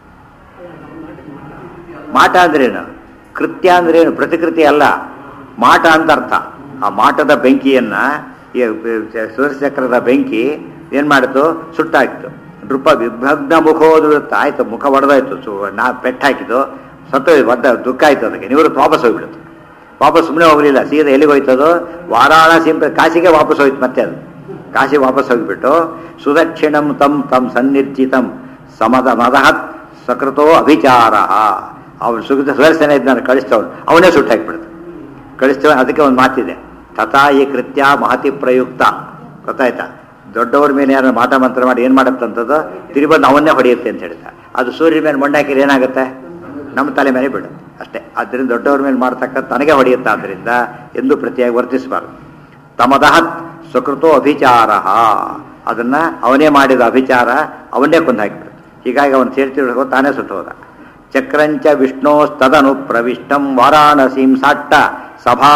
ಮಾಟ ಅಂದ್ರೇನು ಕೃತ್ಯ ಅಂದ್ರೇನು ಪ್ರತಿಕೃತಿ ಅಲ್ಲ ಮಾಟ ಅಂತ ಅರ್ಥ ಆ ಮಾಟದ ಬೆಂಕಿಯನ್ನ ಈ ಸುದರ್ಶಕ್ರದ ಬೆಂಕಿ ಏನ್ ಮಾಡಿತು ಸುಟ್ಟಾಕಿತು ನೃಪ ವಿಭಗ್ನ ಮುಖೋದೃತ್ತ ಆಯ್ತು ಮುಖ ಒಡೆದಾಯ್ತು ಸು ನಾ ಪೆಟ್ಟಾಕಿದ್ದು ಸತ್ತು ಒದ್ದ ದುಃಖ ಆಯ್ತು ಅದಕ್ಕೆ ನಿವೃತ್ತ ವಾಪಸ್ ಹೋಗ್ಬಿಡುತ್ತೆ ವಾಪಸ್ ಸುಮ್ಮನೆ ಹೋಗ್ಲಿಲ್ಲ ಸೀದಾ ಎಲ್ಲಿಗೆ ಹೋಯ್ತದು ವಾರಾಣಸಿ ಕಾಶಿಗೆ ವಾಪಸ್ ಹೋಯ್ತು ಮತ್ತೆ ಅದು ಕಾಶಿ ವಾಪಸ್ ಹೋಗ್ಬಿಟ್ಟು ಸುದಕ್ಷಿಣಂ ತಂ ತಂ ಸನ್ನಿರ್ಜಿತಂ ಸಮದ ಮದಹತ್ ಸಕೃತೋ ಅಭಿಚಾರ ಅವನು ಸುಗತ ಸುದರ್ಶನ ಇದ್ದಾನೆ ಕಳಿಸ್ತವನು ಅವನೇ ಸುಟ್ಟು ಹಾಕ್ಬಿಡ್ತು ಕಳಿಸ್ತವ ಅದಕ್ಕೆ ಒಂದು ಮಾತಿದೆ ತಥಾ ಈ ಕೃತ್ಯ ಮಹತಿ ಪ್ರಯುಕ್ತ ಗೊತ್ತಾಯ್ತಾ ದೊಡ್ಡವ್ರ ಮೇಲೆ ಯಾರು ಮಾಟ ಮಂತ್ರ ಮಾಡಿ ಏನು ಮಾಡುತ್ತಂಥದ್ದು ತಿರುಬಂದು ಅವನ್ನೇ ಹೊಡೆಯುತ್ತೆ ಅಂತ ಹೇಳ್ತಾ ಅದು ಸೂರ್ಯನ ಮೇಲೆ ಮಂಡಾಕಿದ್ರೆ ಏನಾಗುತ್ತೆ ನಮ್ಮ ತಲೆ ಮೇಲೆ ಬಿಡು ಅಷ್ಟೇ ಆದ್ದರಿಂದ ದೊಡ್ಡವ್ರ ಮೇಲೆ ಮಾಡ್ತಕ್ಕ ತನಗೆ ಹೊಡೆಯುತ್ತೆ ಆದ್ದರಿಂದ ಎಂದು ಪ್ರತಿಯಾಗಿ ವರ್ತಿಸಬಾರ್ದು ತಮದಹತ್ ಸುಕೃತೋ ಅಭಿಚಾರ ಅದನ್ನ ಅವನೇ ಮಾಡಿದ ಅಭಿಚಾರ ಅವನ್ನೇ ಕೊಂದು ಹಾಕಿಬಿಡ್ತು ಹೀಗಾಗಿ ಅವನು ಸೇರ್ತಿರೋ ತಾನೇ ಸುಟ್ಟು ಹೋದ ಚಕ್ರಂಚ ವಿಷ್ಣೋಸ್ತದನು ಪ್ರವಿಷ್ಟಂ ವಾರಾಣಸೀಂ ಸಾಟ್ಟ ಸಭಾ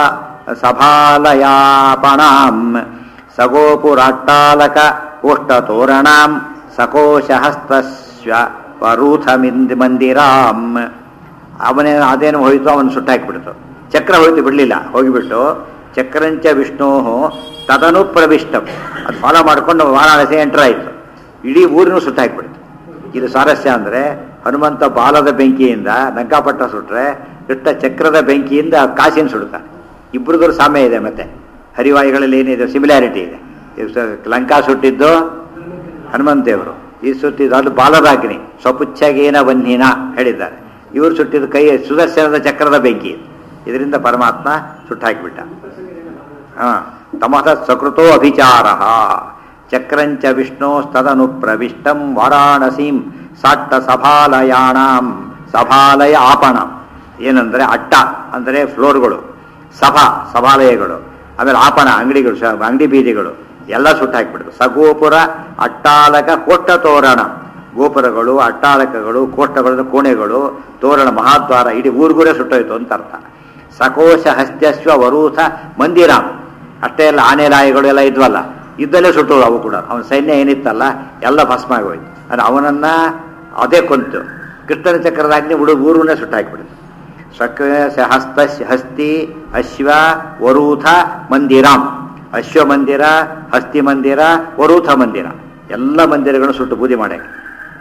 ಸಭಾಲಯಾಪಣಾಂ ಸಗೋಪುರಾಟ್ಟಾಲಕ ಕೋಷ್ಟತೋರಣಾಂ ಸಕೋಶಹಸ್ತಸ್ವ ವರೂಥಮಿಂದ್ ಮಂದಿರಾಂ ಅವನೇ ಅದೇನು ಹೋಯ್ತು ಅವನು ಸುಟ್ಟಾಕಿಬಿಡ್ತು ಚಕ್ರ ಹೋಯ್ತು ಬಿಡಲಿಲ್ಲ ಹೋಗಿಬಿಟ್ಟು ಚಕ್ರಂಚ ವಿಷ್ಣು ತದನು ಪ್ರವಿಷ್ಟಂ ಅದು ಫಾಲೋ ಮಾಡಿಕೊಂಡು ವಾರಾಣಸಿ ಎಂಟರ್ ಆಯಿತು ಇಡೀ ಊರಿನೂ ಸುಟ್ಟಾಕಿಬಿಡ್ತು ಇದು ಸ್ವಾರಸ್ಯ ಅಂದರೆ ಹನುಮಂತ ಬಾಲದ ಬೆಂಕಿಯಿಂದ ನಗ್ಗಾಪಟ್ಟ ಸುಟ್ರೆ ಕೃಷ್ಣ ಚಕ್ರದ ಬೆಂಕಿಯಿಂದ ಕಾಸಿನ ಸುಡ್ತಾನೆ ಇಬ್ಬರದ್ದು ಸಾಮ್ಯ ಇದೆ ಮತ್ತೆ ಹರಿವಾಯುಗಳಲ್ಲಿ ಏನಿದೆ ಸಿಮಿಲಾರಿಟಿ ಇದೆ ಇದು ಸ- ಲಂಕಾ ಸುಟ್ಟಿದ್ದು ಹನುಮಂತ ದೇವರು ಈ ಸುಟ್ಟಿದ್ದು ಅದು ಬಾಲದಾಗ್ನಿ ಸ್ವಪುಚ್ಛಗೇನ ವನ್ಹಿನ ಹೇಳಿದ್ದಾರೆ ಇವರು ಸುಟ್ಟಿದ್ದು ಕೈ ಸುದರ್ಶನದ ಚಕ್ರದ ಬೆಂಕಿ ಇದರಿಂದ ಪರಮಾತ್ಮ ಸುಟ್ಟಾಕಿಬಿಟ್ಟ ಹಾ ತಮಃ ಸಕೃತೋ ಅಭಿಚಾರ ಚಕ್ರಂಚ ವಿಷ್ಣೋಸ್ತದನು ಪ್ರವಿಷ್ಟಂ ವಾರಾಣಸೀಂ ಸಾಟ್ಟ ಸಭಾಲಯಾಣಾಂ ಸಭಾಲಯ ಆಪಣ ಏನಂದ್ರೆ ಅಟ್ಟ ಅಂದರೆ ಫ್ಲೋರ್ಗಳು ಸಭಾ ಸಭಾಲಯಗಳು ಆಮೇಲೆ ಆಪಣ ಅಂಗಡಿಗಳು ಶ- ಅಂಗಡಿ ಬೀದಿಗಳು ಎಲ್ಲ ಸುಟ್ಟಾಕ್ಬಿಡ್ತು ಸಗೋಪುರ ಅಟ್ಟಾಲಕ ಕೋಷ್ಟ ತೋರಣ ಗೋಪುರಗಳು ಅಟ್ಟಾಲಕಗಳು ಕೋಷ್ಟಗಳು ಕೋಣೆಗಳು ತೋರಣ ಮಹಾದ್ವಾರ ಇಡೀ ಊರ್ಗೂರೇ ಸುಟ್ಟೋಯ್ತು ಅಂತ ಅರ್ಥ ಸಕೋಶ ಹಸ್ತ್ಯಸ್ವ ವರೂಥ ಮಂದಿರಾಂ ಅಷ್ಟೇ ಎಲ್ಲ ಆನೆ ಲಾಯಿಗಳು ಎಲ್ಲ ಇದ್ವಲ್ಲ ಇದ್ದಲ್ಲೇ ಸುಟ್ಟೋದು ಅವು ಕೂಡ ಅವನ ಸೈನ್ಯ ಏನಿತ್ತಲ್ಲ ಎಲ್ಲ ಭಸ್ಮ ಆಗೋಯ್ತು ಅಂದ್ರೆ ಅವನನ್ನ ಅದೇ ಕೊಂತು ಕೃಷ್ಣನ ಚಕ್ರದಾಗ್ನಿ ಉಡು ಊರನ್ನೇ ಸುಟ್ಟಾಕಿಬಿಡ್ತು ಸಕ ಹಸ್ತ ಹಸ್ತಿ ಅಶ್ವ ವರೂಥ ಮಂದಿರಾಂ ಅಶ್ವ ಮಂದಿರ ಹಸ್ತಿ ಮಂದಿರ ವರೂಥ ಮಂದಿರ ಎಲ್ಲ ಮಂದಿರಗಳನ್ನು ಸುಟ್ಟು ಬೂದಿ ಮಾಡಾಕಿ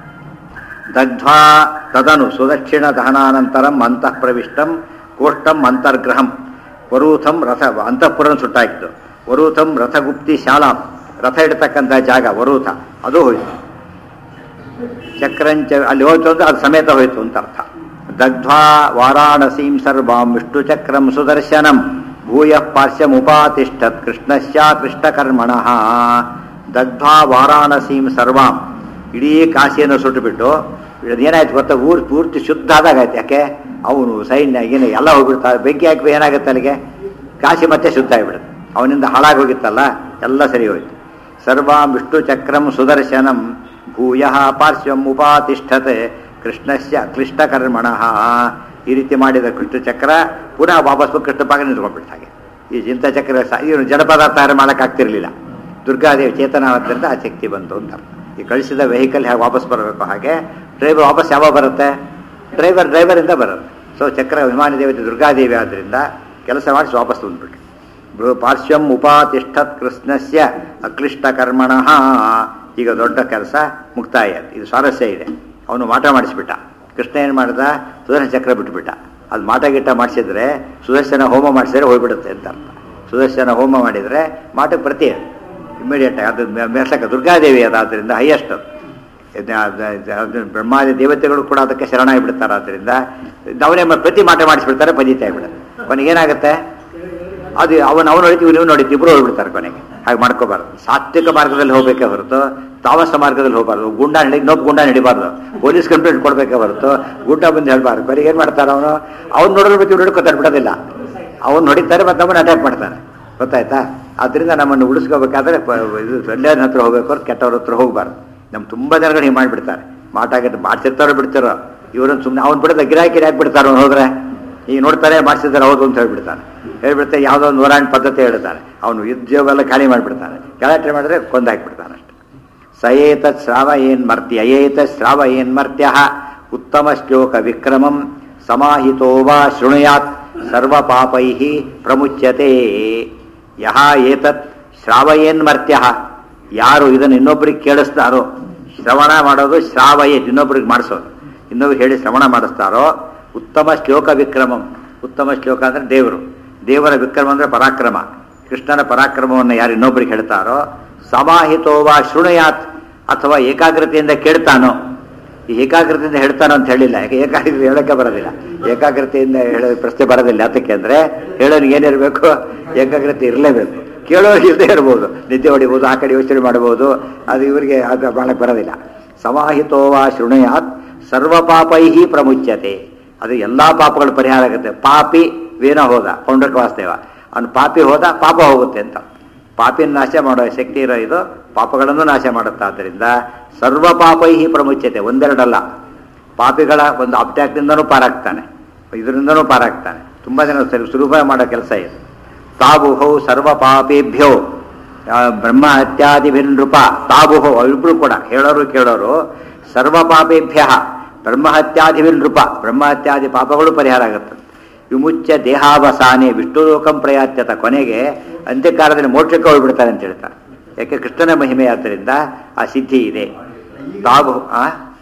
ದಗ್ಧ್ವಾ ತದನು ಸುದಕ್ಷಿಣ ದಹನಾನಂತರಂ ಅಂತಃ ಪ್ರವಿಷ್ಟಂ ಕೋಷ್ಟಂ ಅಂತರ್ಗ್ರಹಂ ವರೂಥಂ ರಥ ಅಂತಃಪುರನ ಸುಟ್ಟಾಕಿತು ವರೂಥಂ ರಥಗುಪ್ತಿ ಶಾಲಾಂ ರಥ ಇಡ್ತಕ್ಕಂಥ ಜಾಗ ವರೂಥ ಅದು ಹೋಯ್ತು ಚಕ್ರಂಚ ಅಲ್ಲಿ ಹೋಯ್ತು ಅಂದ್ರೆ ಅದು ಸಮೇತ ಹೋಯ್ತು ಅಂತ ಅರ್ಥ ದಗ್ಧ್ವಾ ವಾರಾಣಸೀಂ ಸರ್ವಾಂ ವಿಷ್ಣು ಚಕ್ರಂ ಸುದರ್ಶನಂ ಭೂಯ ಪಾರ್ಶ್ವಮುಪಾತಿಷ್ಠತ್ ಕೃಷ್ಣಶ್ಚ ಕೃಷ್ಣಕರ್ಮಣಃ ದಗ್ಧ್ವಾ ವಾರಾಣಸೀಂ ಸರ್ವಾಂ ಇಡೀ ಕಾಶಿಯನ್ನು ಸುಟ್ಟುಬಿಟ್ಟು ಏನಾಯ್ತು ಗೊತ್ತಾ ಊರು ಪೂರ್ತಿ ಶುದ್ಧ ಆದಾಗ ಆಯ್ತು ಯಾಕೆ ಅವನು ಸೈನ್ಯ ಏನು ಎಲ್ಲ ಹೋಗ್ಬಿಡ್ತಾರೆ ಬೆಂಕಿ ಹಾಕಿ ಏನಾಗುತ್ತೆ ಅಲ್ಲಿಗೆ ಕಾಶಿ ಮತ್ತೆ ಶುದ್ಧ ಆಗಿಬಿಡುತ್ತೆ ಅವನಿಂದ ಹಾಳಾಗಿ ಹೋಗಿತ್ತಲ್ಲ ಎಲ್ಲ ಸರಿ ಹೋಯ್ತು ಸರ್ವಾಂ ವಿಷ್ಣು ಚಕ್ರಂ ಸುದರ್ಶನಂ ಭೂಯ ಪಾರ್ಶ್ವಂ ಉಪಾತಿಷ್ಠತೆ ಕೃಷ್ಣಸ್ಯ ಕ್ಲಿಷ್ಟಕರ್ಮಣ ಈ ರೀತಿ ಮಾಡಿದ ಕೃಷ್ಣ ಚಕ್ರ ಪುನಃ ವಾಪಸ್ ಬಂದು ಕೃಷ್ಣ ಪಾಕ ನಿಂತ್ಕೊಂಡ್ಬಿಟ್ಟು ಹಾಗೆ ಈ ಚಿಂತ ಚಕ್ರ ಸ ಇವನು ಜಡಪದಾರ್ಥ ತಯಾರು ಮಾಡೋಕ್ಕಾಗ್ತಿರ್ಲಿಲ್ಲ ದುರ್ಗಾದೇವಿ ಚೇತನ ಆದ್ದರಿಂದ ಆ ಶಕ್ತಿ ಬಂತು ಅಂತ ಈ ಕಳಿಸಿದ ವೆಹಿಕಲ್ ಹೇಗೆ ವಾಪಸ್ ಬರಬೇಕು ಹಾಗೆ ಡ್ರೈವರ್ ವಾಪಸ್ ಯಾವಾಗ ಬರುತ್ತೆ ಡ್ರೈವರ್ ಡ್ರೈವರಿಂದ ಬರುತ್ತೆ ಸೊ ಚಕ್ರ ವಿಮಾನ ದೇವತೆ ದುರ್ಗಾದೇವಿ ಆದ್ದರಿಂದ ಕೆಲಸ ಮಾಡಿಸಿ ವಾಪಸ್ ಬಂದ್ಬಿಟ್ಟು ಬೃ ಪಾರ್ಶ್ವಂ ಉಪಾತಿಷ್ಠತ್ ಕೃಷ್ಣಸ್ಯ ಅಕ್ಲಿಷ್ಟ ಕರ್ಮಣ ಈಗ ದೊಡ್ಡ ಕೆಲಸ ಮುಕ್ತಾಯ ಆಯ್ತು. ಇದು ಸ್ವಾರಸ್ಯ ಇದೆ ಅವನು ಮಾಟ ಮಾಡಿಸ್ಬಿಟ್ಟ ಕೃಷ್ಣ ಏನು ಮಾಡ್ದ ಸುದರ್ಶನ ಚಕ್ರ ಬಿಟ್ಬಿಟ್ಟ ಅದು ಮಾಟ ಗಿಟ್ಟ ಮಾಡಿಸಿದ್ರೆ ಸುದರ್ಶನ ಹೋಮ ಮಾಡಿಸಿದ್ರೆ ಹೋಗ್ಬಿಡುತ್ತೆ ಅಂತ ಅರ್ಥ ಸುದರ್ಶನ ಹೋಮ ಮಾಡಿದರೆ ಮಾಟಕ್ಕೆ ಪ್ರತಿ ಇಮಿಡಿಯೇಟ್ ಅದು ಮೆ- ಮೇಲ್ಸಕ ದುರ್ಗಾದೇವಿ ಅದಾದ್ರಿಂದ ಹೈಯೆಸ್ಟ್ ಬ್ರಹ್ಮಾದಿ ದೇವತೆಗಳು ಕೂಡ ಅದಕ್ಕೆ ಶರಣಾಗಿ ಬಿಡ್ತಾರೆ ಆದ್ದರಿಂದ ಅವನೇ ಮ- ಪ್ರತಿ ಮಾಟ ಮಾಡಿಸ್ಬಿಡ್ತಾರೆ ಪಜಿತ ಆಗಿಬಿಡುತ್ತೆ ಕೊನೆಗೆ ಏನಾಗುತ್ತೆ ಅದು ಅವನು ಅವನು ಹೊಡಿತೀವಿ ನೀವು ನೋಡಿತೀವಿ ಇಬ್ಬರು ಹೋಗ್ಬಿಡ್ತಾರೆ ಕೊನೆಗೆ ಹಾಗೆ ಮಾಡ್ಕೋಬಾರ್ದು ಸಾತ್ವಿಕ ಮಾರ್ಗದಲ್ಲಿ ಹೋಗಬೇಕೇ ಹೊರತು ತಾಮಸ ಮಾರ್ಗದಲ್ಲಿ ಹೋಗಬಾರ್ದು ಗುಂಡ ನಡಿ ಇನ್ನೊಬ್ಬ ಗುಂಡ ನಡಿಬಾರ್ದು ಪೊಲೀಸ್ ಕಂಪ್ಲೇಂಟ್ ಕೊಡಬೇಕೇ ಹೊರತು ಗುಂಡ ಬಂದು ಹೇಳ್ಬಾರ್ದು ಕೊನೆಗೆ ಏನು ಮಾಡ್ತಾರೆ ಅವನು ಅವ್ನು ನೋಡಿದ್ರೆ ಮತ್ತೆ ಇವ್ರು ಹಿಡ್ಕೊತಾರೆ ಬಿಡೋದಿಲ್ಲ ಅವ್ನು ಹೊಡಿತಾರೆ ಮತ್ತು ನಮ್ಮನ್ನು ಅಟ್ಯಾಕ್ ಮಾಡ್ತಾನೆ ಗೊತ್ತಾಯ್ತಾ ಆದ್ದರಿಂದ ನಮ್ಮನ್ನು ಉಳಿಸ್ಕೋಬೇಕಾದ್ರೆ ಪ- ಇದು ಒಳ್ಳೆಯವ್ರ ಹತ್ರ ಹೋಗ್ಬೇಕು ಅವ್ರು ಕೆಟ್ಟವ್ರ ಹತ್ರ ಹೋಗಬಾರ್ದು ನಮ್ಮ ತುಂಬ ಜನಗಳು ಹೀಗೆ ಮಾಡಿಬಿಡ್ತಾರೆ ಮಾಟ ಗಿಟ್ಟ ಮಾಡ್ತಿರ್ತಾರೋ ಬಿಡ್ತಾರೋ ಇವರನ್ನು ಸುಮ್ಮನೆ ಅವ್ನು ಬಿಡೋದು ಗಿರಾಕಿ ಯಾಕೆ ಬಿಡ್ತಾರೋ ಅವ್ನು ಹೋದ್ರೆ ಈಗ ನೋಡ್ತಾರೆ ಮಾಡಿಸಿದ್ದಾರೆ ಹೌದು ಅಂತ ಹೇಳ್ಬಿಡ್ತಾನೆ ಹೇಳ್ಬಿಡ್ತಾರೆ ಯಾವುದೋ ಒಂದು ನೂರಾಣ್ ಪದ್ಧತಿ ಹೇಳ್ತಾನೆ ಅವನು ಉದ್ಯೋಗ ಎಲ್ಲ ಖಾಲಿ ಮಾಡಿಬಿಡ್ತಾನೆ ಗಲಾಟೆ ಮಾಡಿದ್ರೆ ಕೊಂದು ಹಾಕಿಬಿಡ್ತಾನೆ ಅಷ್ಟೆ ಸಯೇತ ಶ್ರಾವ ಏನ್ ಮರ್ತ್ಯ ಅಯೇತ ಶ್ರಾವ ಏನ್ ಮರ್ತ್ಯ ಉತ್ತಮ ಶ್ಲೋಕ ವಿಕ್ರಮಂ ಸಮಾಹಿತೋ ವಾ ಶೃಣುಯಾತ್ ಸರ್ವ ಪಾಪೈ ಪ್ರಮುಚ್ಯತೆ ಯಹ ಏತತ್ ಶ್ರಾವಯೇನ್ ಮರ್ತ್ಯ ಯಾರು ಇದನ್ನು ಇನ್ನೊಬ್ಬರಿಗೆ ಕೇಳಿಸ್ತಾರೋ ಶ್ರವಣ ಮಾಡೋದು ಶ್ರಾವಯೇತ್ ಇನ್ನೊಬ್ಬರಿಗೆ ಮಾಡಿಸೋದು ಇನ್ನೊಬ್ರು ಹೇಳಿ ಶ್ರವಣ ಮಾಡಿಸ್ತಾರೋ ಉತ್ತಮ ಶ್ಲೋಕ ವಿಕ್ರಮಂ ಉತ್ತಮ ಶ್ಲೋಕ ಅಂದ್ರೆ ದೇವರು ದೇವರ ವಿಕ್ರಮ ಅಂದ್ರೆ ಪರಾಕ್ರಮ ಕೃಷ್ಣನ ಪರಾಕ್ರಮವನ್ನು ಯಾರು ಇನ್ನೊಬ್ಬರಿಗೆ ಹೇಳ್ತಾರೋ ಸಮಾಹಿತೋವಾ ಶೃಣುಯಾತ್ ಅಥವಾ ಏಕಾಗ್ರತೆಯಿಂದ ಕೇಳ್ತಾನೋ ಈ ಏಕಾಗ್ರತೆಯಿಂದ ಹೇಳ್ತಾನೋ ಅಂತ ಹೇಳಿಲ್ಲ ಯಾಕೆ ಏಕಾಗ್ರತೆ ಹೇಳಕ್ಕೆ ಬರೋದಿಲ್ಲ ಏಕಾಗ್ರತೆಯಿಂದ ಹೇಳೋ ಪ್ರಶ್ನೆ ಬರೋದಿಲ್ಲ ಯಾತಕ್ಕೆ ಅಂದ್ರೆ ಹೇಳೋನಿಗೆ ಏನಿರಬೇಕು ಏಕಾಗ್ರತೆ ಇರಲೇಬೇಕು ಕೇಳೋರಿಗೆ ಇಲ್ಲದೆ ಇರ್ಬೋದು ನಿದ್ದೆ ಹೊಡಿಬೋದು ಆ ಕಡೆ ಯೋಚನೆ ಮಾಡಬಹುದು ಅದು ಇವರಿಗೆ ಅದು ಮಾಡಕ್ಕೆ ಬರೋದಿಲ್ಲ ಸಮಾಹಿತೋವಾ ಶೃಣುಯಾತ್ ಸರ್ವ ಪಾಪೈಹಿ ಪ್ರಮುಚ್ಯತೆ ಅದು ಎಲ್ಲಾ ಪಾಪಗಳು ಪರಿಹಾರ ಆಗುತ್ತೆ ಪಾಪಿ ವೇನ ಹೋದ ಪೌಂಡ್ರಕ ವಾಸ್ತೇವ ಅವನು ಪಾಪಿ ಹೋದ ಪಾಪ ಹೋಗುತ್ತೆ ಅಂತ ಪಾಪಿನ ನಾಶ ಮಾಡೋ ಶಕ್ತಿ ಇರೋ ಇದು ಪಾಪಗಳನ್ನು ನಾಶ ಮಾಡುತ್ತೆ ಆದ್ದರಿಂದ ಸರ್ವ ಪಾಪೈಹಿ ಪ್ರಮುಚ್ಯತೆ ಒಂದೆರಡಲ್ಲ ಪಾಪಿಗಳ ಒಂದು ಅಬ್ಟ್ಯಾಕ್ನಿಂದನೂ ಪಾರಾಗ್ತಾನೆ ಇದರಿಂದನೂ ಪಾರಾಗ್ತಾನೆ ತುಂಬ ಜನ ಸರಿ ಸುಲಭ ಮಾಡೋ ಕೆಲಸ ಇದು ತಾಬುಹೌ ಸರ್ವ ಪಾಪೇಭ್ಯೋ ಆ, ಬ್ರಹ್ಮ ಹತ್ಯಾದಿಭಿನ್ ನೃಪ ತಾಬುಹೋ ಅವರಿಬ್ರು ಕೂಡ ಹೇಳೋರು ಕೇಳೋರು ಸರ್ವ ಪಾಪೇಭ್ಯ ಬ್ರಹ್ಮ ಹತ್ಯಾದಿಭಿನ್ ನೃಪ ಬ್ರಹ್ಮ ಹತ್ಯಾದಿ ಪಾಪಗಳು ಪರಿಹಾರ ಆಗುತ್ತೆ ವಿಮುಚ್ಯ ದೇಹಾವಸಾನೆ ವಿಷ್ಣು ಲೋಕಂ ಪ್ರಯಾತ್ಯತ ಕೊನೆಗೆ ಅಂತ್ಯಕಾಲದಲ್ಲಿ ಮೋಕ್ಷಕ್ಕೆ ಹೋಗ್ಬಿಡ್ತಾರೆ ಅಂತ ಹೇಳ್ತಾರೆ ಯಾಕೆ ಕೃಷ್ಣನ ಮಹಿಮೆ ಆದ್ದರಿಂದ ಆ ಸಿದ್ಧಿ ಇದೆ ತಾವು ಆ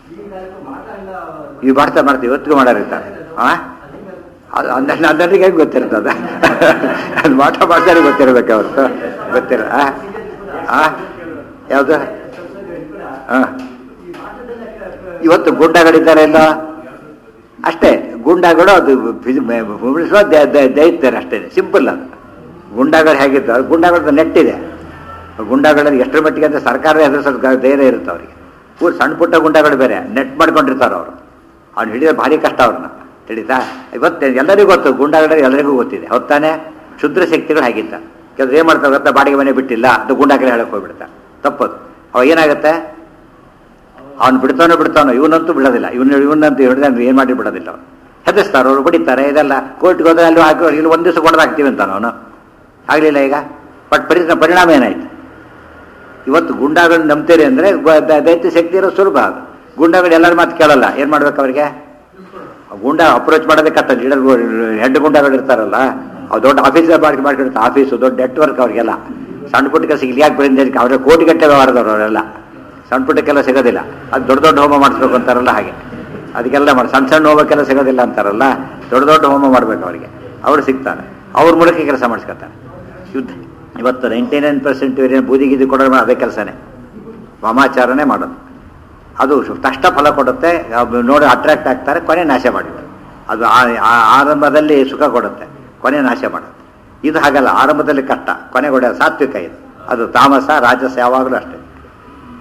ಇವು ಮಾಡ್ತಾ ಮಾಡ್ತೀವಿ ಇವತ್ತಿಗೂ ಮಾಡೋರಿರ್ತಾರೆ ಆ ಅದು ಅಂದ అందరికి ಹೇಗೆ ಗೊತ್ತಿರ್ತದ ಅದು ಮಾಟ ಮಾಡ್ತಾರೆ ಗೊತ್ತಿರ್ಬೇಕು ಹೊರತು ಗೊತ್ತಿರ ಆ? ಆ ಯಾವುದು ಆ ಇವತ್ತು ಗುಂಡಗಳಿದ್ದಾರೆ ಎಲ್ಲ ಅಷ್ಟೇ ಗುಂಡಗಳು ಅದು ಉಳಿಸುವ ದೈತ್ಯರು ಅಷ್ಟೇ ಸಿಂಪಲ್ ಅದು ಗುಂಡಗಳು ಹೇಗಿತ್ತು ಗುಂಡಗಳದ್ದು ನೆಟ್ ಇದೆ ಗುಂಡಗಳಲ್ಲಿ ಎಷ್ಟರ ಮಟ್ಟಿಗೆ ಅಂದರೆ ಸರ್ಕಾರ ಹೆದರ್ಸೋದು ಧೈರ್ಯ ಇರುತ್ತೆ ಅವರಿಗೆ ಪೂರ್ ಸಣ್ಣ ಪುಟ್ಟ ಗುಂಡಗಳು ಬೇರೆ ನೆಟ್ ಮಾಡ್ಕೊಂಡಿರ್ತಾರೆ ಅವರು ಅವ್ನು ಹಿಡಿಯೋದು ಭಾರಿ ಕಷ್ಟ ಅವ್ರನ್ನ ತಿಳಿತಾ ಇವತ್ತು ಎಲ್ಲರಿಗೂ ಗೊತ್ತು ಗುಂಡಾಗಡೆ ಎಲ್ಲರಿಗೂ ಗೊತ್ತಿದೆ ಹೊತ್ತಾನೆ ಕ್ಷುದ್ರ ಶಕ್ತಿಗಳು ಹಾಗಿತ್ತ ಕೆಲವ್ರು ಏನು ಮಾಡ್ತಾರೆ ಗೊತ್ತಾ ಬಾಡಿಗೆ ಮನೆ ಬಿಟ್ಟಿಲ್ಲ ಅದು ಗುಂಡಾಗಡೆ ಹೇಳಕ್ ಹೋಗ್ಬಿಡ್ತಾ ತಪ್ಪದು ಅವಾಗ ಏನಾಗುತ್ತೆ ಅವ್ನು ಬಿಡ್ತಾನೋ ಬಿಡ್ತಾನೋ ಇವನಂತೂ ಬಿಡೋದಿಲ್ಲ ಇವನು ಇವನಂತೂ ಹಿಡಿದ ಏನು ಮಾಡಿ ಬಿಡೋದಿಲ್ಲ ಅವ್ನು ಹೆದರ್ಸ್ತಾರೆ ಅವರು ಬಿಡಿತಾರೆ ಇದೆಲ್ಲ ಕೋರ್ಟ್ಗೆ ಹೋದ್ರೆ ಅಲ್ಲಿ ಹಾಕಿ ಇಲ್ಲಿ ಒಂದು ದಿವಸ ಕೊಡದಾಗ್ತೀವಿ ಅಂತಾನ ಅವನು ಆಗಲಿಲ್ಲ ಈಗ ಬಟ್ ಪರಿ ಪರಿಣಾಮ ಏನಾಯ್ತು ಇವತ್ತು ಗುಂಡಾಗಳು ನಂಬ್ತೀರಿ ಅಂದರೆ ದೈತ್ಯ ಶಕ್ತಿ ಇರೋ ಸುಲಭ ಅದು ಗುಂಡಾಗಳು ಎಲ್ಲರ ಮಾತು ಕೇಳಲ್ಲ ಏನು ಮಾಡ್ಬೇಕು ಅವರಿಗೆ ಗುಂಡ ಅಪ್ರೋಚ್ ಮಾಡೋದೇ ಕಷ್ಟ ಲೀಡರ್ ಹೆಡ್ ಗುಂಡಗಳು ಇರ್ತಾರಲ್ಲ ಅವ್ರು ದೊಡ್ಡ ಆಫೀಸ್ ಮಾಡಿ ಮಾಡ್ಕೊಂಡಿರ್ತಾರೆ ಆಫೀಸು ದೊಡ್ಡ ನೆಟ್ವರ್ಕ್ ಅವ್ರಿಗೆಲ್ಲ ಸಣ್ಣ ಪುಟ್ಟ ಕೆಲಸ ಇಲ್ಲಿ ಯಾಕೆ ಬರಿಂದ ಅವ್ರಿಗೆ ಕೋಟಿಗಟ್ಟೆ ವ್ಯವಹಾರದವ್ರು ಅವರೆಲ್ಲ ಸಣ್ಣ ಪುಟ್ಟಕ್ಕೆಲ್ಲ ಸಿಗೋದಿಲ್ಲ ಅದು ದೊಡ್ಡ ದೊಡ್ಡ ಹೋಮ ಮಾಡಿಸ್ಬೇಕು ಅಂತಾರಲ್ಲ ಹಾಗೆ ಅದಕ್ಕೆಲ್ಲ ಮಾಡಿ ಸಣ್ಣ ಸಣ್ಣ ಹೋಮಕ್ಕೆಲ್ಲ ಸಿಗೋದಿಲ್ಲ ಅಂತಾರಲ್ಲ ದೊಡ್ಡ ದೊಡ್ಡ ಹೋಮ ಮಾಡ್ಬೇಕು ಅವರಿಗೆ ಅವರು ಸಿಗ್ತಾರೆ ಅವ್ರ ಮೂಲಕ ಕೆಲಸ ಮಾಡಿಸ್ಕೊತಾರೆ ಯುದ್ಧ ಇವತ್ತು ನೈಂಟಿ ನೈನ್ ಪರ್ಸೆಂಟ್ ಬೂದಿ ಗೀದಿ ಕೊಡೋದು ಅದೇ ಕೆಲಸನೇ ವಾಮಾಚಾರನೇ ಮಾಡೋದು ಅದು ಶು- ತಕ್ಷಣ ಫಲ ಕೊಡುತ್ತೆ ಅವ್ ನೋಡಿ ಅಟ್ರಾಕ್ಟ್ ಆಗ್ತಾರೆ ಕೊನೆ ನಾಶ ಮಾಡಿಬಿಡುತ್ತೆ ಅದು ಆ- ಆ- ಆರಂಭದಲ್ಲಿ ಸುಖ ಕೊಡುತ್ತೆ ಕೊನೆ ನಾಶ ಮಾಡುತ್ತೆ ಇದು ಹಾಗಲ್ಲ ಆರಂಭದಲ್ಲಿ ಕಷ್ಟ ಕೊನೆಗೊಡೆ ಸಾತ್ವಿಕ ಇದು ಅದು ತಾಮಸ ರಾಜಸ ಯಾವಾಗಲೂ ಅಷ್ಟೇ